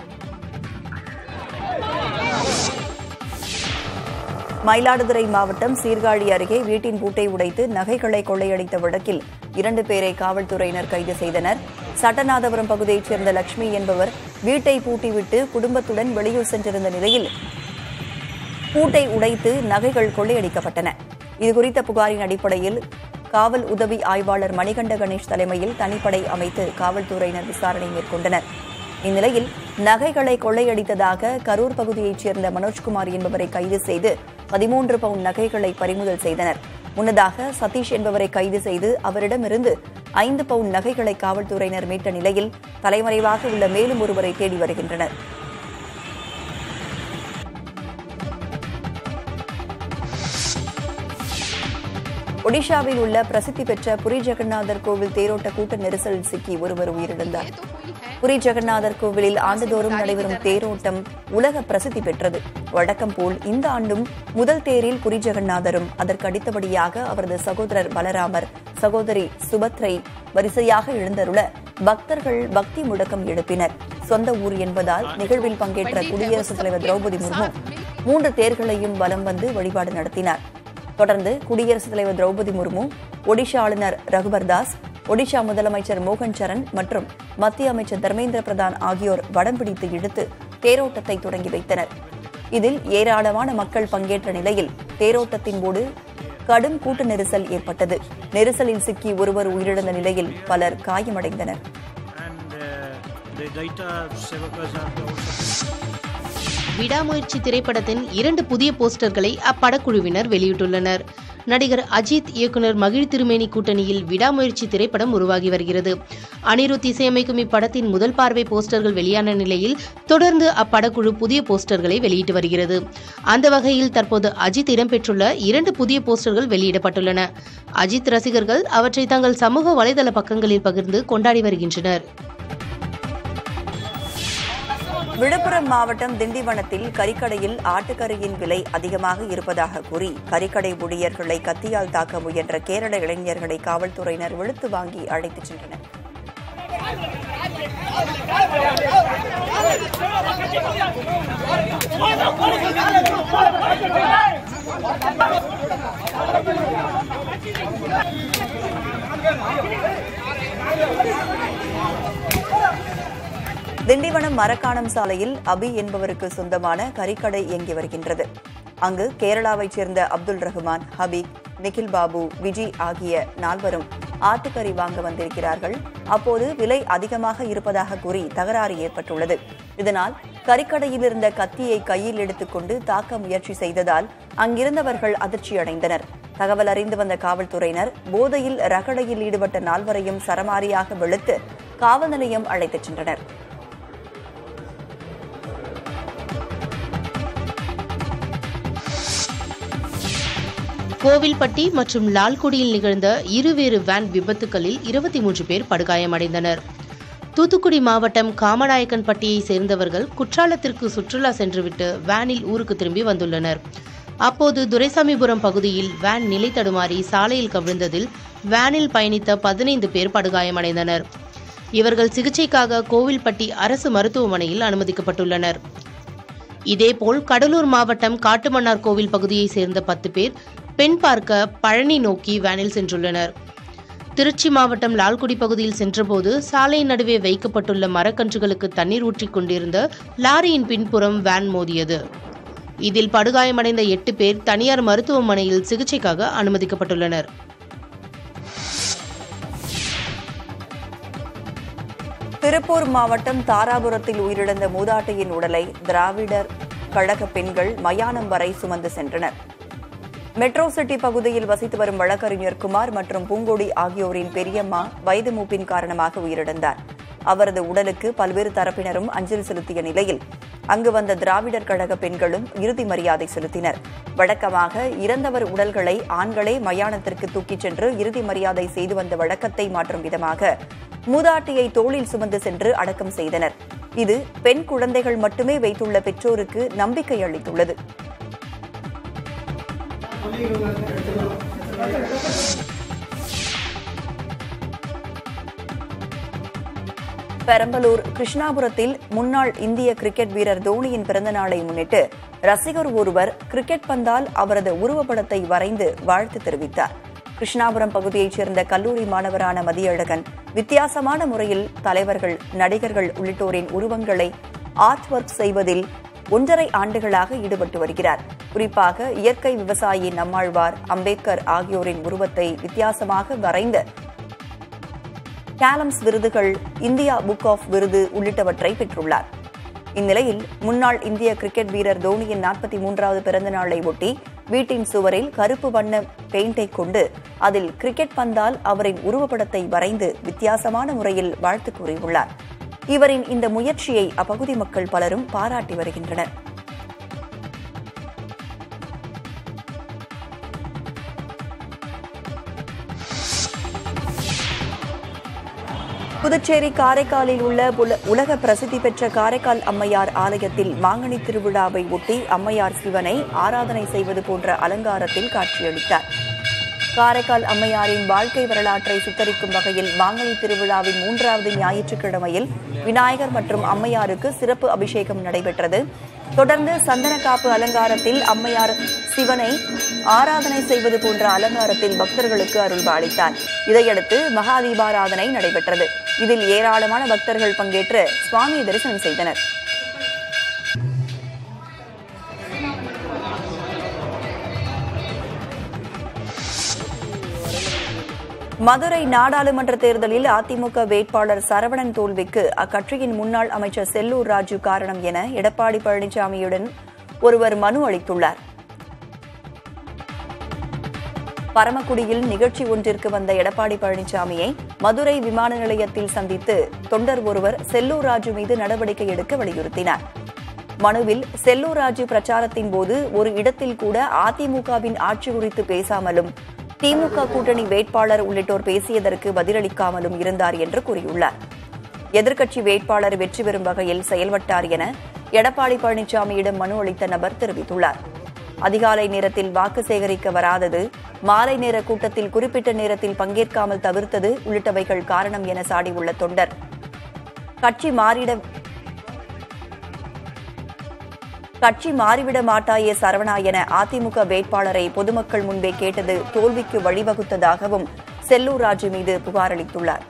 மயிலாடுதுறை மாவட்டம் சீர்காழி அருகே வீட்டின் பூட்டை உடைத்து நகைகளை கொள்ளையடித்த வழக்கில் இரண்டு பேரை காவல்துறையினர் கைது செய்தனர் சட்டநாதபுரம் பகுதியைச் சேர்ந்த லட்சுமி என்பவர் வீட்டை பூட்டிவிட்டு குடும்பத்துடன் வெளியூர் சென்றிருந்த நிலையில் பூட்டை உடைத்து நகைகள் கொள்ளையடிக்கப்பட்டன இதுகுறித்த புகாரின் அடிப்படையில் காவல் உதவி ஆய்வாளர் மணிகண்ட கணேஷ் தலைமையில் தனிப்படை அமைத்து காவல்துறையினர் விசாரணை மேற்கொண்டனர் இந்நிலையில் நகைகளை கொள்ளையடித்ததாக கரூர் பகுதியைச் சேர்ந்த மனோஜ்குமார் என்பவரை கைது செய்து பதிமூன்று பவுண்ட் நகைகளை பறிமுதல் செய்தனர் முன்னதாக சதீஷ் என்பவரை கைது செய்து அவரிடமிருந்து ஐந்து பவுண்ட் நகைகளை காவல்துறையினர் மீட்ட நிலையில் தலைமறைவாக உள்ள மேலும் ஒருவரை தேடி வருகின்றனர் ஒடிஷாவில் உள்ள பிரசித்தி பெற்ற புரி ஜெகநாதர் கோவில் தேரோட்ட கூட்ட நெரிசலில் சிக்கி ஒருவர் உயிரிழந்தார் புரி ஜெகநாதர் கோவிலில் ஆண்டுதோறும் நடைபெறும் தேரோட்டம் உலக பிரசித்தி பெற்றது வழக்கம் போல் இந்த ஆண்டும் முதல் தேரில் புரி ஜெகநாதரும் அதற்கு அடுத்தபடியாக அவரது சகோதரர் பலராமர் சகோதரி சுபத்ரை வரிசையாக எழுந்தருள பக்தர்கள் பக்தி முழக்கம் எழுப்பினர் சொந்த ஊர் என்பதால் நிகழ்வில் பங்கேற்ற குடியரசுத் தலைவர் திரௌபதி முர்மு மூன்று தேர்களையும் வலம் வந்து வழிபாடு நடத்தினார் தொடர்ந்து குடியரசுத் தலைவர் திரௌபதி முர்மு ஒடிஷா ஆளுநர் ரகுபர் தாஸ் ஒடிஷா முதலமைச்சர் மோகன் சரண் மற்றும் மத்திய அமைச்சர் தர்மேந்திர பிரதான் ஆகியோர் வடம் பிடித்து இழுத்து தேரோட்டத்தை தொடங்கி வைத்தனர் இதில் ஏராளமான மக்கள் பங்கேற்ற நிலையில் தேரோட்டத்தின் போது கடும் கூட்ட நெரிசல் ஏற்பட்டது நெரிசலில் சிக்கி ஒருவர் உயிரிழந்த நிலையில் பலர் காயமடைந்தனர் விடாமுயற்சி திரைப்படத்தின் இரண்டு புதிய போஸ்டர்களை அப்படக்குழுவினர் வெளியிட்டுள்ளனர் நடிகர் அஜித் இயக்குனர் மகிழ் திருமேனி கூட்டணியில் விடாமுயற்சி திரைப்படம் உருவாகி வருகிறது அனிருத் இசையமைக்கும் இப்படத்தின் முதல் பார்வை போஸ்டர்கள் வெளியான நிலையில் தொடர்ந்து அப்படக்குழு புதிய போஸ்டர்களை வெளியிட்டு வருகிறது அந்த வகையில் தற்போது அஜித் இடம்பெற்றுள்ள இரண்டு புதிய போஸ்டர்கள் வெளியிடப்பட்டுள்ளன அஜித் ரசிகர்கள் அவற்றை தங்கள் சமூக வலைதள பக்கங்களில் பகிர்ந்து கொண்டாடி வருகின்றனர் விழுப்புரம் மாவட்டம் திண்டிவனத்தில் கறிக்கடையில் ஆட்டுக்கறியின் விலை அதிகமாக இருப்பதாக கூறி கறிக்கடை ஊழியர்களை கத்தியால் தாக்க முயன்ற கேரள இளைஞர்களை காவல்துறையினர் வெளுத்து வாங்கி அழைத்துச் சென்றனர் திண்டிவனம் மரக்காணம் சாலையில் அபி என்பவருக்கு சொந்தமான கறிக்கடை இயங்கி வருகின்றது அங்கு கேரளாவைச் சேர்ந்த அப்துல் ரஹ்மான் ஹபீப் நிகில் பாபு விஜி ஆகிய நால்வரும் ஆட்டுக்கறி வாங்க வந்திருக்கிறார்கள் அப்போது விலை அதிகமாக இருப்பதாக கூறி தகராறு ஏற்பட்டுள்ளது இதனால் கறிக்கடையில் இருந்த கத்தியை கையில் எடுத்துக்கொண்டு தாக்க முயற்சி செய்ததால் அங்கிருந்தவர்கள் அதிர்ச்சியடைந்தனர் தகவல் அறிந்து வந்த காவல்துறையினர் போதையில் ரகடையில் ஈடுபட்ட நால்வரையும் சரமாரியாக வெளுத்து காவல் நிலையம் அழைத்துச் சென்றனர் கோவில்பட்டி மற்றும் லால்குடியில் நிகழ்ந்த இருவேறு வேன் விபத்துகளில் இருபத்தி மூன்று பேர் படுகாயமடைந்தனர் தூத்துக்குடி மாவட்டம் காமநாயக்கன்பட்டியை சேர்ந்தவர்கள் குற்றாலத்திற்கு சுற்றுலா சென்றுவிட்டு வேனில் ஊருக்கு திரும்பி வந்துள்ளனர் அப்போது துரைசாமிபுரம் பகுதியில் வேன் நிலை தடுமாறி சாலையில் கவிழ்ந்ததில் வேனில் பயணித்த பதினைந்து பேர் படுகாயமடைந்தனர் இவர்கள் சிகிச்சைக்காக கோவில்பட்டி அரசு மருத்துவமனையில் அனுமதிக்கப்பட்டுள்ளனர் இதேபோல் கடலூர் மாவட்டம் காட்டுமன்னார் கோவில் பகுதியைச் சேர்ந்த பத்து பேர் பெண் பார்க்க பழனி நோக்கி வேனில் சென்றுள்ளனர் திருச்சி மாவட்டம் லால்குடி பகுதியில் சென்றபோது சாலை நடுவே வைக்கப்பட்டுள்ள மரக்கன்றுகளுக்கு தண்ணீர் ஊற்றிக் கொண்டிருந்த லாரியின் பின்புறம் வேன் மோதியது இதில் படுகாயமடைந்த எட்டு பேர் தனியார் மருத்துவமனையில் சிகிச்சைக்காக அனுமதிக்கப்பட்டுள்ளனர் திருப்பூர் மாவட்டம் தாராபுரத்தில் உயிரிழந்த மூதாட்டியின் உடலை திராவிடர் கழக பெண்கள் மயானம் வரை சுமந்து சென்றனர் மெட்ரோ சிட்டி பகுதியில் வசித்து வரும் வழக்கறிஞர் குமார் மற்றும் பூங்கொடி ஆகியோரின் பெரியம்மா வயது மூப்பின் காரணமாக உயிரிழந்தார் அவரது உடலுக்கு பல்வேறு தரப்பினரும் அஞ்சலி செலுத்திய நிலையில் அங்கு வந்த திராவிடர் கழக பெண்களும் இறுதி மரியாதை செலுத்தினர் வழக்கமாக இறந்தவர் உடல்களை ஆண்களே மயானத்திற்கு தூக்கிச் சென்று இறுதி மரியாதை செய்து வந்த வழக்கத்தை மாற்றும் விதமாக மூதாட்டியை தோளில் சுமந்து சென்று அடக்கம் செய்தனர் இது பெண் குழந்தைகள் மட்டுமே வைத்துள்ள பெற்றோருக்கு நம்பிக்கை அளித்துள்ளது பெரம்பலூர் கிருஷ்ணாபுரத்தில் முன்னாள் இந்திய கிரிக்கெட் வீரர் தோனியின் பிறந்த நாளை முன்னிட்டு ரசிகர் ஒருவர் கிரிக்கெட் பந்தால் அவரது உருவப்படத்தை வரைந்து வாழ்த்து தெரிவித்தார் கிருஷ்ணாபுரம் பகுதியைச் சேர்ந்த கல்லூரி மாணவரான மதியழகன் வித்தியாசமான முறையில் தலைவர்கள் நடிகர்கள் உள்ளிட்டோரின் உருவங்களை ஆர்ட் ஒர்க் செய்வதில் ஒன்றரை ஆண்டுகளாக ஈடுபட்டு வருகிறார் குறிப்பாக இயற்கை விவசாயி நம்மாழ்வார் அம்பேத்கர் ஆகியோரின் உருவத்தை வித்தியாசமாக வரைந்து கேலம்ஸ் விருதுகள் இந்தியா புக் ஆஃப் விருது உள்ளிட்டவற்றை பெற்றுள்ளார் இந்நிலையில் முன்னாள் இந்திய கிரிக்கெட் வீரர் தோனியின் நாற்பத்தி மூன்றாவது பிறந்த நாளை ஒட்டி வீட்டின் சுவரில் கருப்பு வண்ண பெயிண்டை கொண்டு அதில் கிரிக்கெட் பந்தால் அவரின் உருவப்படத்தை வரைந்து வித்தியாசமான முறையில் வாழ்த்து கூறியுள்ளார் இவரின் இந்த முயற்சியை அப்பகுதி மக்கள் பலரும் பாராட்டி வருகின்றனர் புதுச்சேரி காரைக்காலில் உள்ள புல- உலக பிரசித்தி பெற்ற காரைக்கால் அம்மையார் ஆலயத்தில் மாங்கனி திருவிழாவை ஒட்டி அம்மையார் சிவனை ஆராதனை செய்வது போன்ற அலங்காரத்தில் காட்சியளித்தார் காரைக்கால் அம்மையாரின் வாழ்க்கை வரலாற்றை சித்தரிக்கும் வகையில் மாங்கனி திருவிழாவின் மூன்றாவது ஞாயிற்றுக்கிழமையில் விநாயகர் மற்றும் அம்மையாருக்கு சிறப்பு அபிஷேகம் நடைபெற்றது தொடர்ந்து சந்தனக்காப்பு அலங்காரத்தில் அம்மையார் சிவனை ஆராதனை செய்வது போன்ற அலங்காரத்தில் பக்தர்களுக்கு அருள்பாளித்தார் இதையடுத்து மகா தீபாராதனை நடைபெற்றது இதில் ஏராளமான பக்தர்கள் பங்கேற்று சுவாமியை தரிசனம் செய்தனர் மதுரை நாடாளுமன்ற தேர்தலில் அதிமுக வேட்பாளர் சரவணன் தோல்விக்கு அக்கட்சியின் முன்னாள் அமைச்சர் செல்லூர் ராஜு காரணம் என எடப்பாடி பழனிசாமியுடன் ஒருவர் மனு அளித்துள்ளார் பரமக்குடியில் நிகழ்ச்சி ஒன்றிற்கு வந்த எடப்பாடி பழனிசாமியை மதுரை விமான நிலையத்தில் சந்தித்து தொண்டர் ஒருவர் செல்லூர் ராஜு மீது நடவடிக்கை எடுக்க வலியுறுத்தினார் மனுவில் செல்லூர் ராஜு பிரச்சாரத்தின் போது ஒரு இடத்தில் கூட அதிமுகவின் ஆட்சி குறித்து பேசாமலும் திமுக கூட்டணி வேட்பாளர் உள்ளிட்டோர் பேசியதற்கு பதிலளிக்காமலும் இருந்தார் என்று கூறியுள்ளார் எதிர்க்கட்சி வேட்பாளர் வெற்றி பெறும் வகையில் செயல்பட்டார் என எடப்பாடி பழனிசாமியிடம் மனு அளித்த நபர் தெரிவித்துள்ளார் அதிகாலை நேரத்தில் வாக்கு சேகரிக்க வராதது மாலை நேர கூட்டத்தில் குறிப்பிட்ட நேரத்தில் பங்கேற்காமல் தவிர்த்தது உள்ளிட்டவைகள் காரணம் என சாடியுள்ள தொண்டர் கட்சி மாறிட கட்சி மாறிவிட மாட்டாயே சரவணா என அதிமுக வேட்பாளரை பொதுமக்கள் முன்பே கேட்டது தோல்விக்கு வழிவகுத்ததாகவும் செல்லூர் ராஜு மீது புகார் அளித்துள்ளார்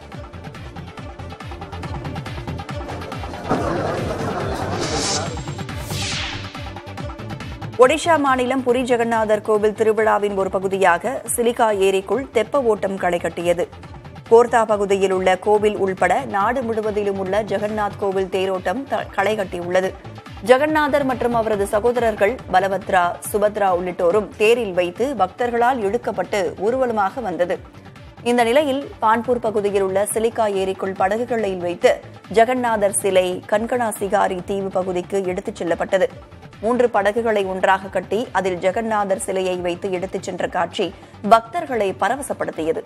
ஒடிஷா மாநிலம் புரி ஜெகநாதர் கோவில் திருவிழாவின் ஒரு பகுதியாக சிலிகா ஏரிக்குள் தெப்ப ஓட்டம் களை கட்டியது கோர்தா பகுதியில் உள்ள கோவில் உள்பட நாடு முழுவதிலும் உள்ள ஜெகநாத் கோவில் தேரோட்டம் த- களை கட்டியுள்ளது ஜெகநாதர் மற்றும் அவரது சகோதரர்கள் பலபத்ரா சுபத்ரா உள்ளிட்டோரும் தேரில் வைத்து பக்தர்களால் இழுக்கப்பட்டு ஊர்வலமாக வந்தது இந்த நிலையில் பான்பூர் பகுதியில் உள்ள சிலிகா ஏரிக்குள் படகுகளில் வைத்து ஜெகநாதர் சிலை கண்கணா சிகாரி தீவு பகுதிக்கு எடுத்துச் செல்லப்பட்டது மூன்று படகுகளை ஒன்றாக கட்டி அதில் ஜெகநாதர் சிலையை வைத்து எடுத்துச் சென்ற காட்சி பக்தர்களை பரவசப்படுத்தியது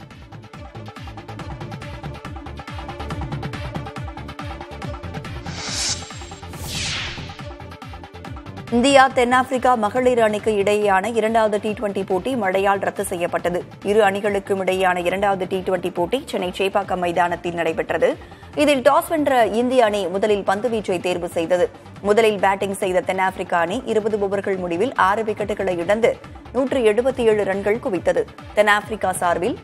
இந்தியா தென்னாப்பிரிக்கா மகளிர் அணிக்கு இடையேயான இரண்டாவது டி டுவெண்டி போட்டி மழையால் ரத்து செய்யப்பட்டது இரு அணிகளுக்கும் இடையேயான இரண்டாவது டி டுவெண்டி போட்டி சென்னை சேப்பாக்கம் மைதானத்தில் நடைபெற்றது இதில் டாஸ் வென்ற இந்திய அணி முதலில் பந்துவீச்சை தேர்வு செய்தது முதலில் பேட்டிங் செய்த தென்னாப்பிரிக்கா அணி இருபது ஓவர்கள் முடிவில் ஆறு விக்கெட்டுகளை இழந்து நூற்று எழுபத்தி ஏழு ரன்கள் குவித்தது தென்னாப்பிரிக்கா சார்பில்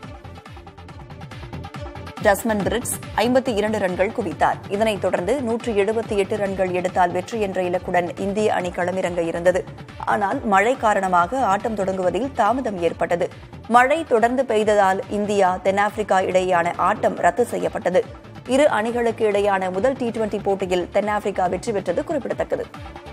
ஜஸ்மன் பிரிட்ஸ் ஐம்பத்தி இரண்டு ரன்கள் குவித்தார் இதனைத் தொடர்ந்து நூற்று எழுபத்தி எட்டு ரன்கள் எடுத்தால் வெற்றி என்ற இலக்குடன் இந்திய அணி களமிறங்க இருந்தது ஆனால் மழை காரணமாக ஆட்டம் தொடங்குவதில் தாமதம் ஏற்பட்டது மழை தொடர்ந்து பெய்ததால் இந்தியா தென்னாப்பிரிக்கா இடையேயான ஆட்டம் ரத்து செய்யப்பட்டது இரு அணிகளுக்கு இடையான முதல் டி டுவெண்டி போட்டியில் தென்னாப்பிரிக்கா வெற்றி பெற்றது குறிப்பிடத்தக்கது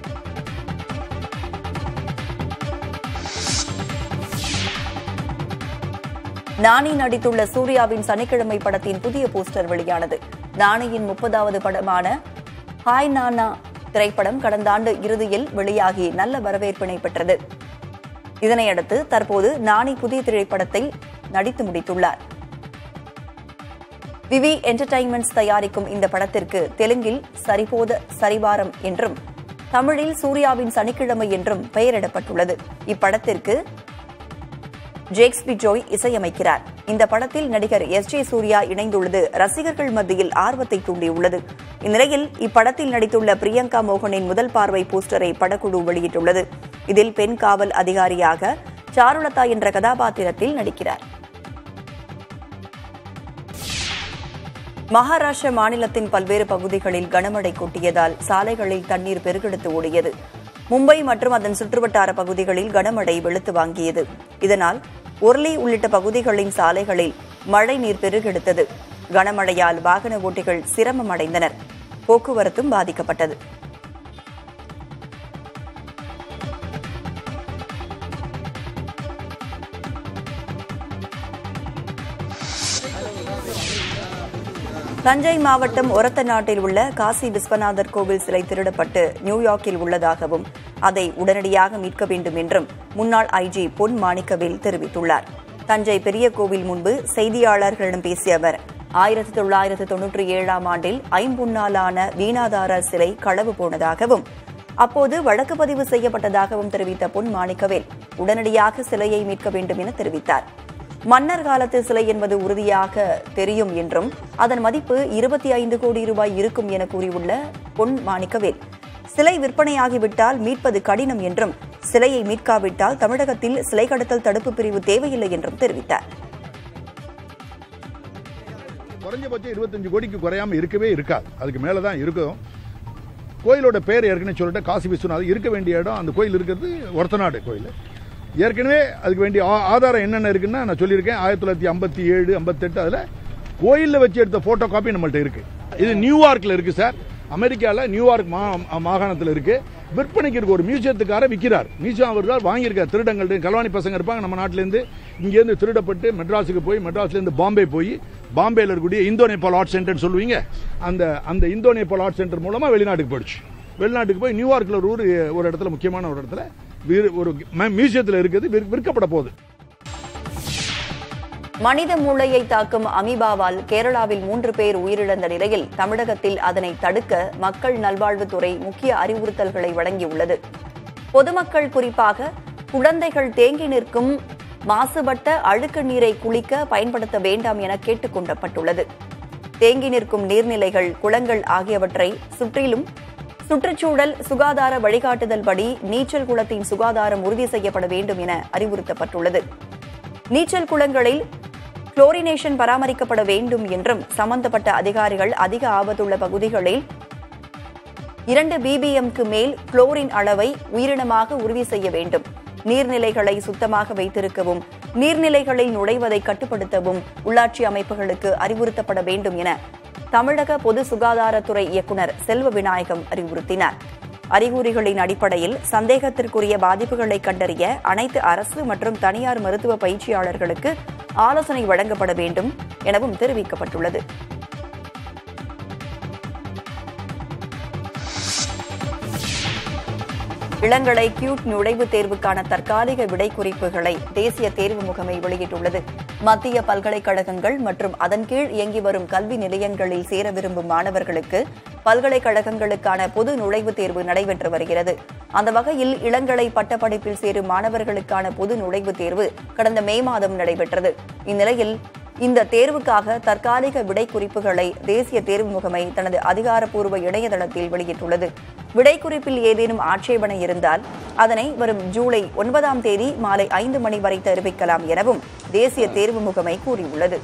நானி நடித்துள்ள சூர்யாவின் சனிக்கிழமை படத்தின் புதிய போஸ்டர் வெளியானது நானியின் முப்பதாவது படமான ஹாய் நானா திரைப்படம் கடந்த ஆண்டு இறுதியில் வெளியாகி நல்ல வரவேற்பினை பெற்றது இதனையடுத்து தற்போது நானி புதிய திரைப்படத்தை நடித்து முடித்துள்ளார் விவி என்டர்டைன்மெண்ட்ஸ் தயாரிக்கும் இந்த படத்திற்கு தெலுங்கில் சரிபோத சரிவாரம் என்றும் தமிழில் சூர்யாவின் சனிக்கிழமை என்றும் பெயரிடப்பட்டுள்ளது இப்படத்திற்கு ஜேக்ஸ் பி ஜோய் இசையமைக்கிறார் இந்த படத்தில் நடிகர் எஸ் ஜே சூர்யா இணைந்துள்ளது ரசிகர்கள் மத்தியில் ஆர்வத்தை தூண்டியுள்ளது இந்நிலையில் இப்படத்தில் நடித்துள்ள பிரியங்கா மோகனின் முதல் பார்வை போஸ்டரை படக்குழு வெளியிட்டுள்ளது இதில் பெண் காவல் அதிகாரியாக சாருலதா என்ற கதாபாத்திரத்தில் நடிக்கிறார் மகாராஷ்டிர மாநிலத்தின் பல்வேறு பகுதிகளில் கனமழை கொட்டியதால் சாலைகளில் தண்ணீர் பெருக்கெடுத்து ஓடியது மும்பை மற்றும் அதன் சுற்றுவட்டார பகுதிகளில் கனமழை வெளுத்து வாங்கியது இதனால் ஒர்லி உள்ளிட்ட பகுதிகளின் சாலைகளில் மழை நீர் பெருகெடுத்தது கனமழையால் வாகன ஓட்டிகள் சிரமம் அடைந்தனர் போக்குவரத்தும் பாதிக்கப்பட்டது தஞ்சை மாவட்டம் ஒரத்த நாட்டில் உள்ள காசி விஸ்வநாதர் கோவில் சிலை திருடப்பட்டு நியூயார்க்கில் உள்ளதாகவும் அதை உடனடியாக மீட்க வேண்டும் என்றும் முன்னாள் ஐஜி பொன் மாணிக்கவேல் தெரிவித்துள்ளார் தஞ்சை பெரிய கோவில் முன்பு செய்தியாளர்களிடம் பேசிய அவர் ஆயிரத்தி தொள்ளாயிரத்து தொன்னூற்றி ஏழாம் ஆண்டில் ஐம்பொன்னாலான வீணாதாரர் சிலை களவு போனதாகவும் அப்போது வழக்கு பதிவு செய்யப்பட்டதாகவும் தெரிவித்த பொன் மாணிக்கவேல் உடனடியாக சிலையை மீட்க வேண்டும் என தெரிவித்தார் மன்னர் காலத்து சிலை என்பது உறுதியாக தெரியும் என்றும் அதன் மதிப்பு இருபத்தி ஐந்து கோடி ரூபாய் இருக்கும் என கூறியுள்ள பொன் மாணிக்கவேல் சிலை விற்பனையாகிவிட்டால் மீட்பது கடினம் என்றும் சிலையை மீட்காவிட்டால் தமிழகத்தில் சிலை கடத்தல் தடுப்பு பிரிவு தேவையில்லை என்றும் தெரிவித்தார் குறைஞ்சபட்சம் இருபத்தஞ்சு கோடிக்கு குறையாம இருக்கவே இருக்காது அதுக்கு மேல தான் இருக்கும் கோயிலோட பேர் ஏற்கனவே சொல்லிட்டு காசி விஸ்வநாதர் இருக்க வேண்டிய இடம் அந்த கோயில் இருக்கிறது ஒரத்தநாடு கோயில் ஏற்கனவே அதுக்கு வேண்டிய ஆ- ஆதாரம் என்னென்ன இருக்குன்னா நான் சொல்லியிருக்கேன் ஆயிரத்தி தொள்ளாயிரத்தி ஐம்பத்தி ஏழு ஐம்பத்தெட்டு அதில் கோயிலில் வச்சு எடுத்த ஃபோட்டோ காப்பி நம்மள்ட்ட இருக்கு இது நியூயார்க்கில் இருக்கு சார் அமெரிக்காவில் நியூயார்க் மா மாகாணத்தில் இருக்கு விற்பனைக்கு இருக்கு ஒரு மியூசியத்துக்கார விற்கிறார் மியூசியம் அவர் தான் வாங்கியிருக்கார் திருடங்கள்ட்ட கல்வாணி பசங்க இருப்பாங்க நம்ம நாட்டிலேருந்து இங்கேருந்து திருடப்பட்டு மெட்ராஸுக்கு போய் மெட்ராஸ்லேருந்து பாம்பே போய் பாம்பேல இருக்கக்கூடிய இந்தோ நேபாள் ஆர்ட் சென்டர்னு சொல்லுவீங்க அந்த அந்த இந்தோ நேபாள் ஆர்ட் சென்டர் மூலமாக வெளிநாட்டுக்கு போயிடுச்சு வெளிநாட்டுக்கு போய் நியூயார்க்கில் ஒரு ஊர் ஒரு இடத்துல முக்கியமான ஒரு இடத்துல வி- ஒரு மியூசியத்தில் இருக்குது விற்- விற்கப்பட போகுது மனித மூளையை தாக்கும் அமீபாவால் கேரளாவில் மூன்று பேர் உயிரிழந்த நிலையில் தமிழகத்தில் அதனை தடுக்க மக்கள் நல்வாழ்வுத்துறை முக்கிய அறிவுறுத்தல்களை வழங்கியுள்ளது பொதுமக்கள் குறிப்பாக குழந்தைகள் தேங்கி நிற்கும் மாசுபட்ட அழுக்கு நீரை குளிக்க பயன்படுத்த வேண்டாம் என கேட்டுக் கொள்ளப்பட்டுள்ளது தேங்கி நிற்கும் நீர்நிலைகள் குளங்கள் ஆகியவற்றை சுற்றிலும் சுற்றுச்சூழல் சுகாதார வழிகாட்டுதல் படி நீச்சல் குளத்தின் சுகாதாரம் உறுதி செய்யப்பட வேண்டும் என அறிவுறுத்தப்பட்டுள்ளது நீச்சல் குளங்களில் குளோரினேஷன் பராமரிக்கப்பட வேண்டும் என்றும் சம்பந்தப்பட்ட அதிகாரிகள் அதிக ஆபத்துள்ள பகுதிகளில் இரண்டு பிபிஎம்க்கு மேல் குளோரின் அளவை உயிரினமாக உறுதி செய்ய வேண்டும் நீர்நிலைகளை சுத்தமாக வைத்திருக்கவும் நீர்நிலைகளில் நுழைவதை கட்டுப்படுத்தவும் உள்ளாட்சி அமைப்புகளுக்கு அறிவுறுத்தப்பட வேண்டும் என தமிழக பொது சுகாதாரத்துறை இயக்குநர் செல்வ விநாயகம் அறிவுறுத்தினார் அறிகுறிகளின் அடிப்படையில் சந்தேகத்திற்குரிய பாதிப்புகளை கண்டறிய அனைத்து அரசு மற்றும் தனியார் மருத்துவ பயிற்சியாளர்களுக்கு ஆலோசனை வழங்கப்பட வேண்டும் எனவும் தெரிவிக்கப்பட்டுள்ளது இளங்கலை கியூட் நுழைவுத் தேர்வுக்கான தற்காலிக விடை குறிப்புகளை தேசிய தேர்வு முகமை வெளியிட்டுள்ளது மத்திய பல்கலைக்கழகங்கள் மற்றும் அதன் கீழ் இயங்கி வரும் கல்வி நிலையங்களில் சேர விரும்பும் மாணவர்களுக்கு பல்கலைக்கழகங்களுக்கான பொது நுழைவுத் தேர்வு நடைபெற்று வருகிறது அந்த வகையில் இளங்கலை பட்டப்படிப்பில் சேரும் மாணவர்களுக்கான பொது நுழைவுத் தேர்வு கடந்த மே மாதம் நடைபெற்றது இந்நிலையில் இந்த தேர்வுக்காக தற்காலிக விடை குறிப்புகளை தேசிய தேர்வு முகமை தனது அதிகாரப்பூர்வ இணையதளத்தில் வெளியிட்டுள்ளது விடைக்குறிப்பில் ஏதேனும் ஆட்சேபனை இருந்தால் அதனை வரும் ஜூலை ஒன்பதாம் தேதி மாலை ஐந்து மணி வரை தெரிவிக்கலாம் எனவும் தேசிய தேர்வு முகமை கூறியுள்ளது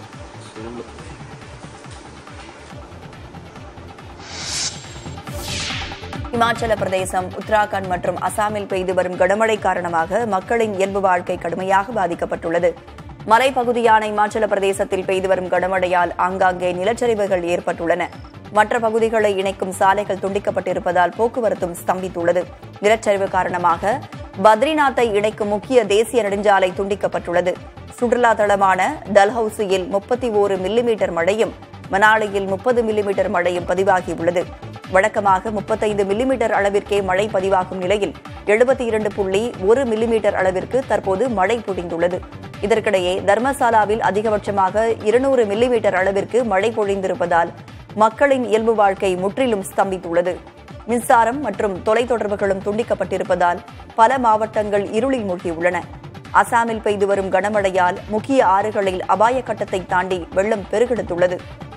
இமாச்சல பிரதேசம் உத்தராகண்ட் மற்றும் அசாமில் பெய்து வரும் கனமழை காரணமாக மக்களின் இயல்பு வாழ்க்கை கடுமையாக பாதிக்கப்பட்டுள்ளது மலைப்பகுதியான இமாச்சல பிரதேசத்தில் பெய்து வரும் கனமழையால் ஆங்காங்கே நிலச்சரிவுகள் ஏற்பட்டுள்ளன மற்ற பகுதிகளை இணைக்கும் சாலைகள் துண்டிக்கப்பட்டிருப்பதால் போக்குவரத்தும் ஸ்தம்பித்துள்ளது நிலச்சரிவு காரணமாக பத்ரிநாத்தை இணைக்கும் முக்கிய தேசிய நெடுஞ்சாலை துண்டிக்கப்பட்டுள்ளது சுற்றுலா தளமான டல்ஹவுசியில் முப்பத்தி ஓரு மில்லிமீட்டர் மழையும் மணாலியில் முப்பது மில்லிமீட்டர் மழையும் பதிவாகியுள்ளது வழக்கமாக முப்பத்தைந்து மில்லிமீட்டர் அளவிற்கே மழை பதிவாகும் நிலையில் எழுபத்தி இரண்டு புள்ளி ஒரு மில்லிமீட்டர் அளவிற்கு தற்போது மழை பொழிந்துள்ளது இதற்கிடையே தர்மசாலாவில் அதிகபட்சமாக இருநூறு மில்லிமீட்டர் அளவிற்கு மழை பொழிந்திருப்பதால் மக்களின் இயல்பு வாழ்க்கை முற்றிலும் ஸ்தம்பித்துள்ளது மின்சாரம் மற்றும் தொலைத்தொடர்புகளும் துண்டிக்கப்பட்டிருப்பதால் பல மாவட்டங்கள் இருளில் மூழ்கியுள்ளன அசாமில் பெய்து வரும் கனமழையால் முக்கிய ஆறுகளில் அபாய கட்டத்தை தாண்டி வெள்ளம் பெருகெடுத்துள்ளது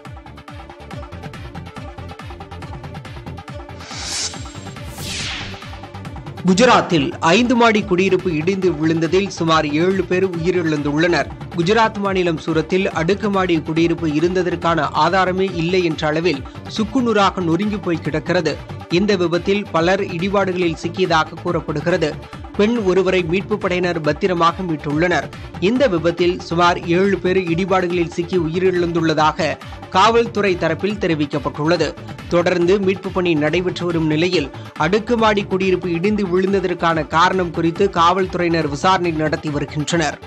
குஜராத்தில் ஐந்து மாடி குடியிருப்பு இடிந்து விழுந்ததில் சுமார் ஏழு பேர் உயிரிழந்துள்ளனர் குஜராத் மாநிலம் சூரத்தில் அடுக்குமாடி குடியிருப்பு இருந்ததற்கான ஆதாரமே இல்லை என்ற அளவில் சுக்குநூறாக நொறுங்கி போய் கிடக்கிறது இந்த விபத்தில் பலர் இடிபாடுகளில் சிக்கியதாக கூறப்படுகிறது பெண் ஒருவரை மீட்புப் படையினர் பத்திரமாக மீட்டுள்ளனர் இந்த விபத்தில் சுமார் ஏழு பேர் இடிபாடுகளில் சிக்கி உயிரிழந்துள்ளதாக காவல்துறை தரப்பில் தெரிவிக்கப்பட்டுள்ளது தொடர்ந்து மீட்புப் பணி நடைபெற்று வரும் நிலையில் அடுக்குமாடி குடியிருப்பு இடிந்து விழுந்ததற்கான காரணம் குறித்து காவல்துறையினர் விசாரணை நடத்தி வருகின்றனர்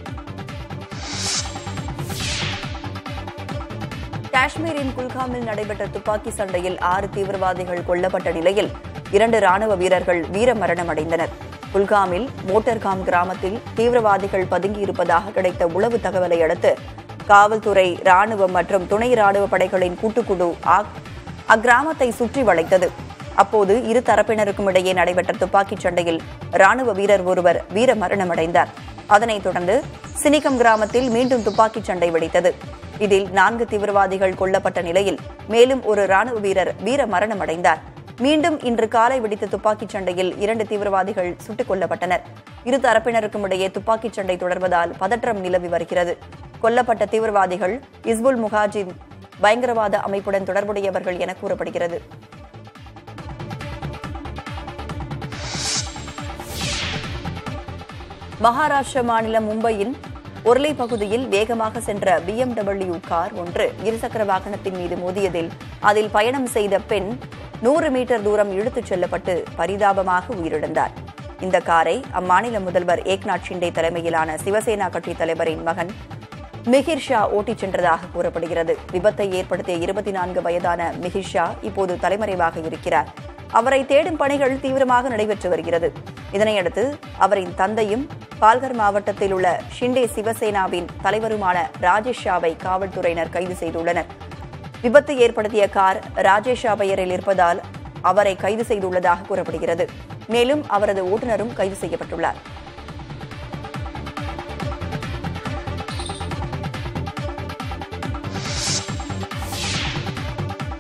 காஷ்மீரின் குல்காமில் நடைபெற்ற துப்பாக்கி சண்டையில் ஆறு தீவிரவாதிகள் கொல்லப்பட்ட நிலையில் இரண்டு ராணுவ வீரர்கள் வீரமரணம் அடைந்தனர் குல்காமில் மோட்டர்காம் கிராமத்தில் தீவிரவாதிகள் பதுங்கியிருப்பதாக கிடைத்த உளவு தகவலை அடுத்து காவல்துறை ராணுவம் மற்றும் துணை ராணுவ படைகளின் கூட்டுக்குழு ஆக்- அக்கிராமத்தை சுற்றி வளைத்தது அப்போது இரு தரப்பினருக்கும் இடையே நடைபெற்ற துப்பாக்கிச் சண்டையில் ராணுவ வீரர் ஒருவர் வீரமரணமடைந்தார் அதனைத் தொடர்ந்து சினிகம் கிராமத்தில் மீண்டும் துப்பாக்கிச் சண்டை வெடித்தது இதில் நான்கு தீவிரவாதிகள் கொல்லப்பட்ட நிலையில் மேலும் ஒரு ராணுவ வீரர் வீர மரணமடைந்தார் மீண்டும் இன்று காலை வெடித்த துப்பாக்கிச் சண்டையில் இரண்டு தீவிரவாதிகள் சுட்டுக் கொல்லப்பட்டனர் இரு தரப்பினருக்கும் இடையே துப்பாக்கிச் சண்டை தொடர்வதால் பதற்றம் நிலவி வருகிறது கொல்லப்பட்ட தீவிரவாதிகள் இஸ்புல் முகாஜின் பயங்கரவாத அமைப்புடன் தொடர்புடையவர்கள் என கூறப்படுகிறது மகாராஷ்டிர மாநிலம் மும்பையின் ஒர்லை பகுதியில் வேகமாக சென்ற பிஎம்டபிள்யூ கார் ஒன்று இருசக்கர வாகனத்தின் மீது மோதியதில் அதில் பயணம் செய்த பெண் நூறு மீட்டர் தூரம் இழுத்துச் செல்லப்பட்டு பரிதாபமாக உயிரிழந்தார் இந்த காரை அம்மாநில முதல்வர் ஏக்நாத் ஷிண்டே தலைமையிலான சிவசேனா கட்சித் தலைவரின் மகன் மிகிர் ஷா ஓட்டிச் சென்றதாக கூறப்படுகிறது விபத்தை ஏற்படுத்திய இருபத்தி நான்கு வயதான மிகிர் ஷா இப்போது தலைமறைவாக இருக்கிறார் அவரை தேடும் பணிகள் தீவிரமாக நடைபெற்று வருகிறது இதனையடுத்து அவரின் தந்தையும் பால்கர் மாவட்டத்தில் உள்ள ஷிண்டே சிவசேனாவின் தலைவருமான ராஜேஷ் ஷாவை காவல்துறையினர் கைது செய்துள்ளனர் விபத்து ஏற்படுத்திய கார் ராஜேஷ் ஷா பெயரில் இருப்பதால் அவரை கைது செய்துள்ளதாக கூறப்படுகிறது மேலும் அவரது ஓட்டுநரும் கைது செய்யப்பட்டுள்ளார்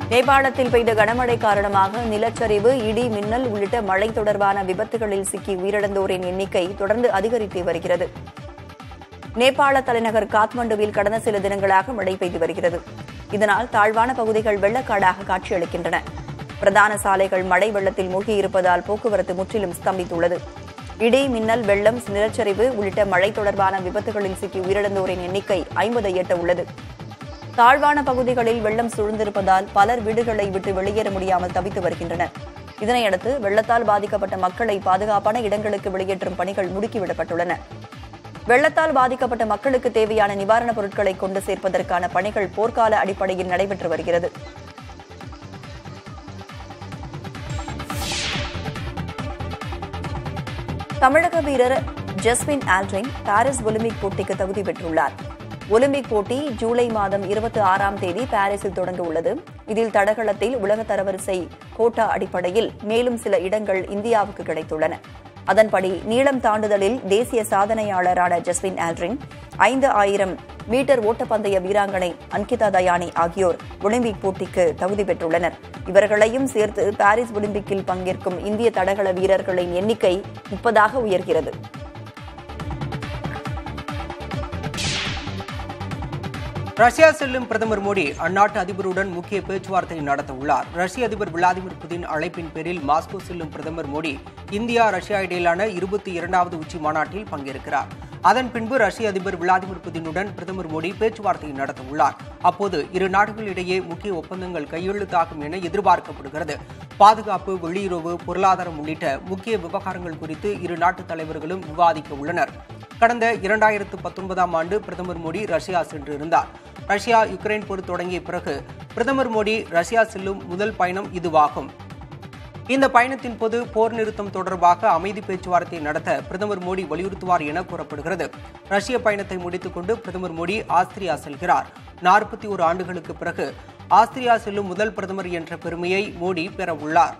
நேபாளத்தில் பெய்த கனமழை காரணமாக நிலச்சரிவு இடி மின்னல் உள்ளிட்ட மழை தொடர்பான விபத்துகளில் சிக்கி உயிரிழந்தோரின் எண்ணிக்கை தொடர்ந்து அதிகரித்து வருகிறது நேபாள தலைநகர் காத்மண்டுவில் கடந்த சில தினங்களாக மழை பெய்து வருகிறது இதனால் தாழ்வான பகுதிகள் வெள்ளக்காடாக காட்சியளிக்கின்றன பிரதான சாலைகள் மழை வெள்ளத்தில் மூழ்கியிருப்பதால் போக்குவரத்து முற்றிலும் ஸ்தம்பித்துள்ளது இடி மின்னல் வெள்ளம் நிலச்சரிவு உள்ளிட்ட மழை தொடர்பான விபத்துகளில் சிக்கி உயிரிழந்தோரின் எண்ணிக்கை ஐம்பதை எட்ட உள்ளது தாழ்வான பகுதிகளில் வெள்ளம் சூழ்ந்திருப்பதால் பலர் வீடுகளை விட்டு வெளியேற முடியாமல் தவித்து வருகின்றனர் இதனையடுத்து வெள்ளத்தால் பாதிக்கப்பட்ட மக்களை பாதுகாப்பான இடங்களுக்கு வெளியேற்றும் பணிகள் முடுக்கிவிடப்பட்டுள்ளன வெள்ளத்தால் பாதிக்கப்பட்ட மக்களுக்கு தேவையான நிவாரணப் பொருட்களை கொண்டு சேர்ப்பதற்கான பணிகள் போர்க்கால அடிப்படையில் நடைபெற்று வருகிறது தமிழக வீரர் ஜஸ்வின் ஆல்ட்ரின் பாரிஸ் ஒலிம்பிக் போட்டிக்கு தகுதி பெற்றுள்ளார் ஒலிம்பிக் போட்டி ஜூலை மாதம் இருபத்தி ஆறாம் தேதி பாரிஸில் தொடங்க உள்ளது இதில் தடகளத்தில் உலக தரவரிசை கோட்டா அடிப்படையில் மேலும் சில இடங்கள் இந்தியாவுக்கு கிடைத்துள்ளன அதன்படி நீளம் தாண்டுதலில் தேசிய சாதனையாளரான ஜஸ்வின் ஆல்ட்ரின் ஐந்து ஆயிரம் மீட்டர் ஓட்டப்பந்தய வீராங்கனை அன்கிதா தயானி ஆகியோர் ஒலிம்பிக் போட்டிக்கு தகுதி பெற்றுள்ளனர் இவர்களையும் சேர்த்து பாரிஸ் ஒலிம்பிக்கில் பங்கேற்கும் இந்திய தடகள வீரர்களின் எண்ணிக்கை முப்பதாக உயர்கிறது ரஷ்யா செல்லும் பிரதமர் மோடி அந்நாட்டு அதிபருடன் முக்கிய பேச்சுவார்த்தை நடத்த உள்ளார் ரஷ்ய அதிபர் விளாடிமிர் புதின் அழைப்பின் பேரில் மாஸ்கோ செல்லும் பிரதமர் மோடி இந்தியா ரஷ்யா இடையிலான இருபத்தி இரண்டாவது உச்சி மாநாட்டில் பங்கேற்கிறார் அதன் பின்பு ரஷ்ய அதிபர் விளாடிமிர் புதினுடன் பிரதமர் மோடி பேச்சுவார்த்தை நடத்த உள்ளார் அப்போது இரு நாடுகளிடையே முக்கிய ஒப்பந்தங்கள் கையெழுத்தாகும் என எதிர்பார்க்கப்படுகிறது பாதுகாப்பு வெளியுறவு பொருளாதாரம் உள்ளிட்ட முக்கிய விவகாரங்கள் குறித்து இரு நாட்டு தலைவர்களும் விவாதிக்க உள்ளனர் கடந்த இரண்டாயிரத்து பத்தொன்பதாம் ஆண்டு பிரதமர் மோடி ரஷ்யா சென்றிருந்தார் ரஷ்யா யுக்ரைன் போர் தொடங்கிய பிறகு பிரதமர் மோடி ரஷ்யா செல்லும் முதல் பயணம் இதுவாகும் இந்த பயணத்தின் போது போர் நிறுத்தம் தொடர்பாக அமைதி பேச்சுவார்த்தை நடத்த பிரதமர் மோடி வலியுறுத்துவார் என கூறப்படுகிறது ரஷ்ய பயணத்தை முடித்துக்கொண்டு பிரதமர் மோடி ஆஸ்திரியா செல்கிறார் நாற்பத்தி ஒரு ஆண்டுகளுக்கு பிறகு ஆஸ்திரியா செல்லும் முதல் பிரதமர் என்ற பெருமையை மோடி பெறவுள்ளார்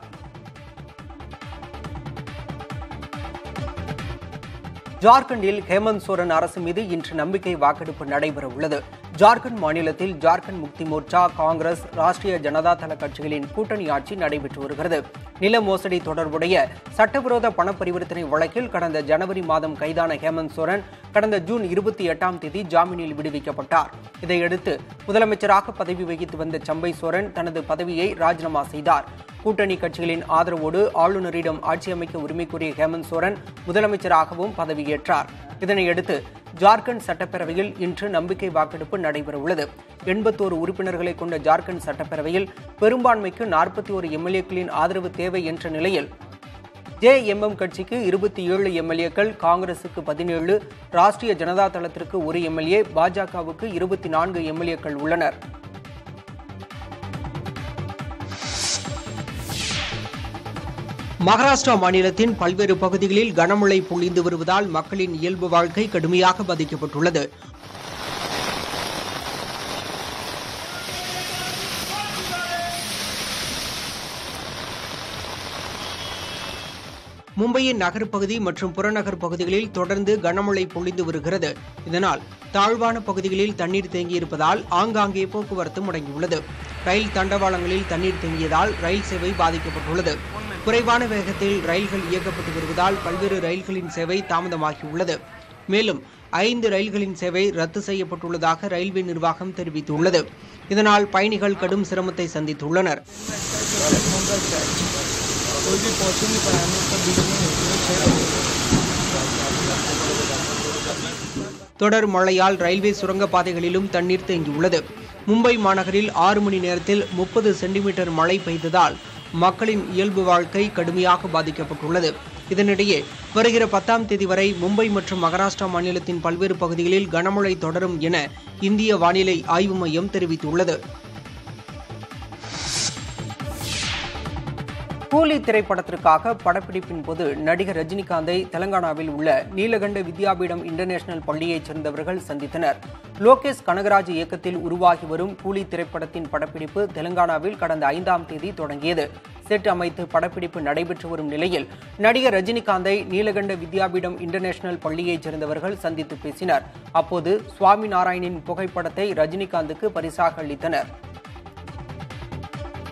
ஜார்க்கண்டில் ஹேமந்த் சோரன் அரசு மீது இன்று நம்பிக்கை வாக்கெடுப்பு நடைபெற உள்ளது ஜார்க்கண்ட் மாநிலத்தில் ஜார்க்கண்ட் முக்தி மோர்ச்சா காங்கிரஸ் ராஷ்டிரிய ஜனதா தள கட்சிகளின் கூட்டணி ஆட்சி நடைபெற்று வருகிறது நில மோசடி தொடர்புடைய சட்டவிரோத பண பரிவர்த்தனை வழக்கில் கடந்த ஜனவரி மாதம் கைதான ஹேமந்த் சோரன் கடந்த ஜூன் இருபத்தி எட்டாம் தேதி ஜாமீனில் விடுவிக்கப்பட்டார் இதையடுத்து முதலமைச்சராக பதவி வகித்து வந்த சம்பை சோரன் தனது பதவியை ராஜினாமா செய்தார் கூட்டணி கட்சிகளின் ஆதரவோடு ஆளுநரிடம் ஆட்சி அமைக்க உரிமை கோரிய ஹேமந்த் சோரன் முதலமைச்சராகவும் பதவியேற்றார் இதனையடுத்து ஜார்க்கண்ட் சட்டப்பேரவையில் இன்று நம்பிக்கை வாக்கெடுப்பு நடைபெறவுள்ளது எண்பத்தோரு உறுப்பினர்களை கொண்ட ஜார்க்கண்ட் சட்டப்பேரவையில் பெரும்பான்மைக்கு நாற்பத்தி ஒரு எம்எல்ஏக்களின் ஆதரவு தேவை என்ற நிலையில் ஜேஎம்எம் கட்சிக்கு இருபத்தி ஏழு எம்எல்ஏக்கள் காங்கிரசுக்கு பதினேழு ராஷ்டிரிய ஜனதா தளத்திற்கு ஒரு எம்எல்ஏ பாஜகவுக்கு இருபத்தி நான்கு எம்எல்ஏக்கள் உள்ளனர் மகாராஷ்டிரா மாநிலத்தின் பல்வேறு பகுதிகளில் கனமழை பொழிந்து வருவதால் மக்களின் இயல்பு வாழ்க்கை கடுமையாக பாதிக்கப்பட்டுள்ளது மும்பையின் நகர்ப்பகுதி மற்றும் புறநகர் பகுதிகளில் தொடர்ந்து கனமழை பொழிந்து வருகிறது இதனால் தாழ்வான பகுதிகளில் தண்ணீர் தேங்கியிருப்பதால் ஆங்காங்கே போக்குவரத்து முடங்கியுள்ளது ரயில் தண்டவாளங்களில் தண்ணீர் தேங்கியதால் ரயில் சேவை பாதிக்கப்பட்டுள்ளது குறைவான வேகத்தில் ரயில்கள் இயக்கப்பட்டு வருவதால் பல்வேறு ரயில்களின் சேவை தாமதமாகியுள்ளது மேலும் ஐந்து ரயில்களின் சேவை ரத்து செய்யப்பட்டுள்ளதாக ரயில்வே நிர்வாகம் தெரிவித்துள்ளது இதனால் பயணிகள் கடும் சிரமத்தை சந்தித்துள்ளனர் தொடர் மழையால் ரயில்வே சுரங்கப்பாதைகளிலும் தண்ணீர் தேங்கியுள்ளது மும்பை மாநகரில் ஆறு மணி நேரத்தில் முப்பது சென்டிமீட்டர் மழை பெய்ததால் மக்களின் இயல்பு வாழ்க்கை கடுமையாக பாதிக்கப்பட்டுள்ளது இதனிடையே வருகிற பத்தாம் தேதி வரை மும்பை மற்றும் மகாராஷ்டிரா மாநிலத்தின் பல்வேறு பகுதிகளில் கனமழை தொடரும் என இந்திய வானிலை ஆய்வு மையம் தெரிவித்துள்ளது கூலி திரைப்படத்திற்காக படப்பிடிப்பின் போது நடிகர் ரஜினிகாந்தை தெலங்கானாவில் உள்ள நீலகண்ட வித்யாபீடம் இன்டர்நேஷனல் பள்ளியைச் சேர்ந்தவர்கள் சந்தித்தனர் லோகேஷ் கனகராஜ் இயக்கத்தில் உருவாகி வரும் கூலி திரைப்படத்தின் படப்பிடிப்பு தெலங்கானாவில் கடந்த ஐந்தாம் தேதி தொடங்கியது செட் அமைத்து படப்பிடிப்பு நடைபெற்று வரும் நிலையில் நடிகர் ரஜினிகாந்தை நீலகண்ட வித்யாபீடம் இன்டர்நேஷனல் பள்ளியைச் சேர்ந்தவர்கள் சந்தித்து பேசினர் அப்போது சுவாமி நாராயணின் புகைப்படத்தை ரஜினிகாந்துக்கு பரிசாக அளித்தனர்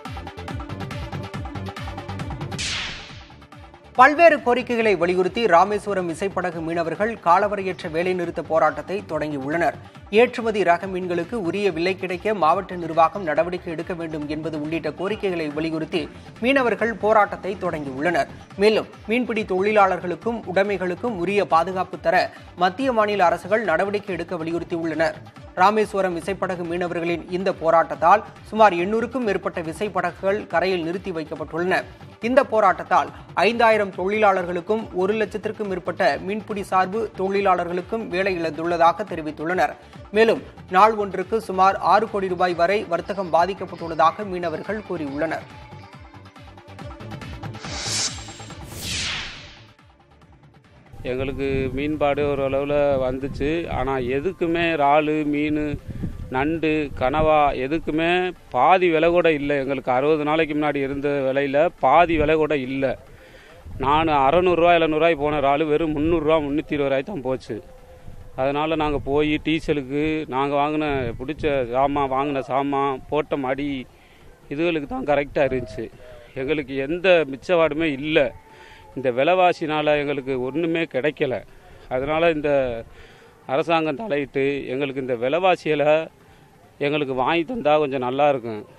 பல்வேறு கோரிக்கைகளை வலியுறுத்தி ராமேஸ்வரம் விசைப்படகு மீனவர்கள் காலவரையற்ற வேலைநிறுத்த போராட்டத்தை தொடங்கியுள்ளனர் ஏற்றுமதி ரக மீன்களுக்கு உரிய விலை கிடைக்க மாவட்ட நிர்வாகம் நடவடிக்கை எடுக்க வேண்டும் என்பது உள்ளிட்ட கோரிக்கைகளை வலியுறுத்தி மீனவர்கள் போராட்டத்தை தொடங்கியுள்ளனர் மேலும் மீன்பிடி தொழிலாளர்களுக்கும் உடைமைகளுக்கும் உரிய பாதுகாப்பு தர மத்திய மாநில அரசுகள் நடவடிக்கை எடுக்க வலியுறுத்தியுள்ளனர் ராமேஸ்வரம் விசைப்படகு மீனவர்களின் இந்த போராட்டத்தால் சுமார் எண்ணூறுக்கும் மேற்பட்ட விசைப்படகுகள் கரையில் நிறுத்தி வைக்கப்பட்டுள்ளன இந்த போராட்டத்தால் ஐந்தாயிரம் தொழிலாளர்களுக்கும் ஒரு லட்சத்திற்கும் மேற்பட்ட மீன்பிடி சார்பு தொழிலாளர்களுக்கும் வேலை இழந்துள்ளதாக தெரிவித்துள்ளனர் மேலும் நாள் ஒன்றுக்கு சுமார் ஆறு கோடி ரூபாய் வரை வர்த்தகம் பாதிக்கப்பட்டுள்ளதாக மீனவர்கள் கூறியுள்ளனர் எங்களுக்கு மீன்பாடு ஓரளவில் வந்துச்சு ஆனால் எதுக்குமே இறாலு மீன் நண்டு கனவா எதுக்குமே பாதி விலை கூட இல்லை எங்களுக்கு அறுபது நாளைக்கு முன்னாடி இருந்த விலையில் பாதி விலை கூட இல்லை நான் அறநூறுரூவா எழுநூறுவாய் போன இறாலு வெறும் முந்நூறுரூவா முந்நூற்றி இருபது ரூபாய் தான் போச்சு அதனால் நாங்கள் போய் டீசலுக்கு நாங்கள் வாங்கின பிடிச்ச சாமான் வாங்கின சாமான் போட்ட மடி இதுகளுக்கு தான் கரெக்டாக இருந்துச்சு எங்களுக்கு எந்த மிச்சவாடுமே இல்லை இந்த விலைவாசினால் எங்களுக்கு ஒன்றுமே கிடைக்கல அதனால் இந்த அரசாங்கம் தலையிட்டு எங்களுக்கு இந்த விலைவாசியில் எங்களுக்கு வாங்கி தந்தால் கொஞ்சம் நல்லா இருக்கும்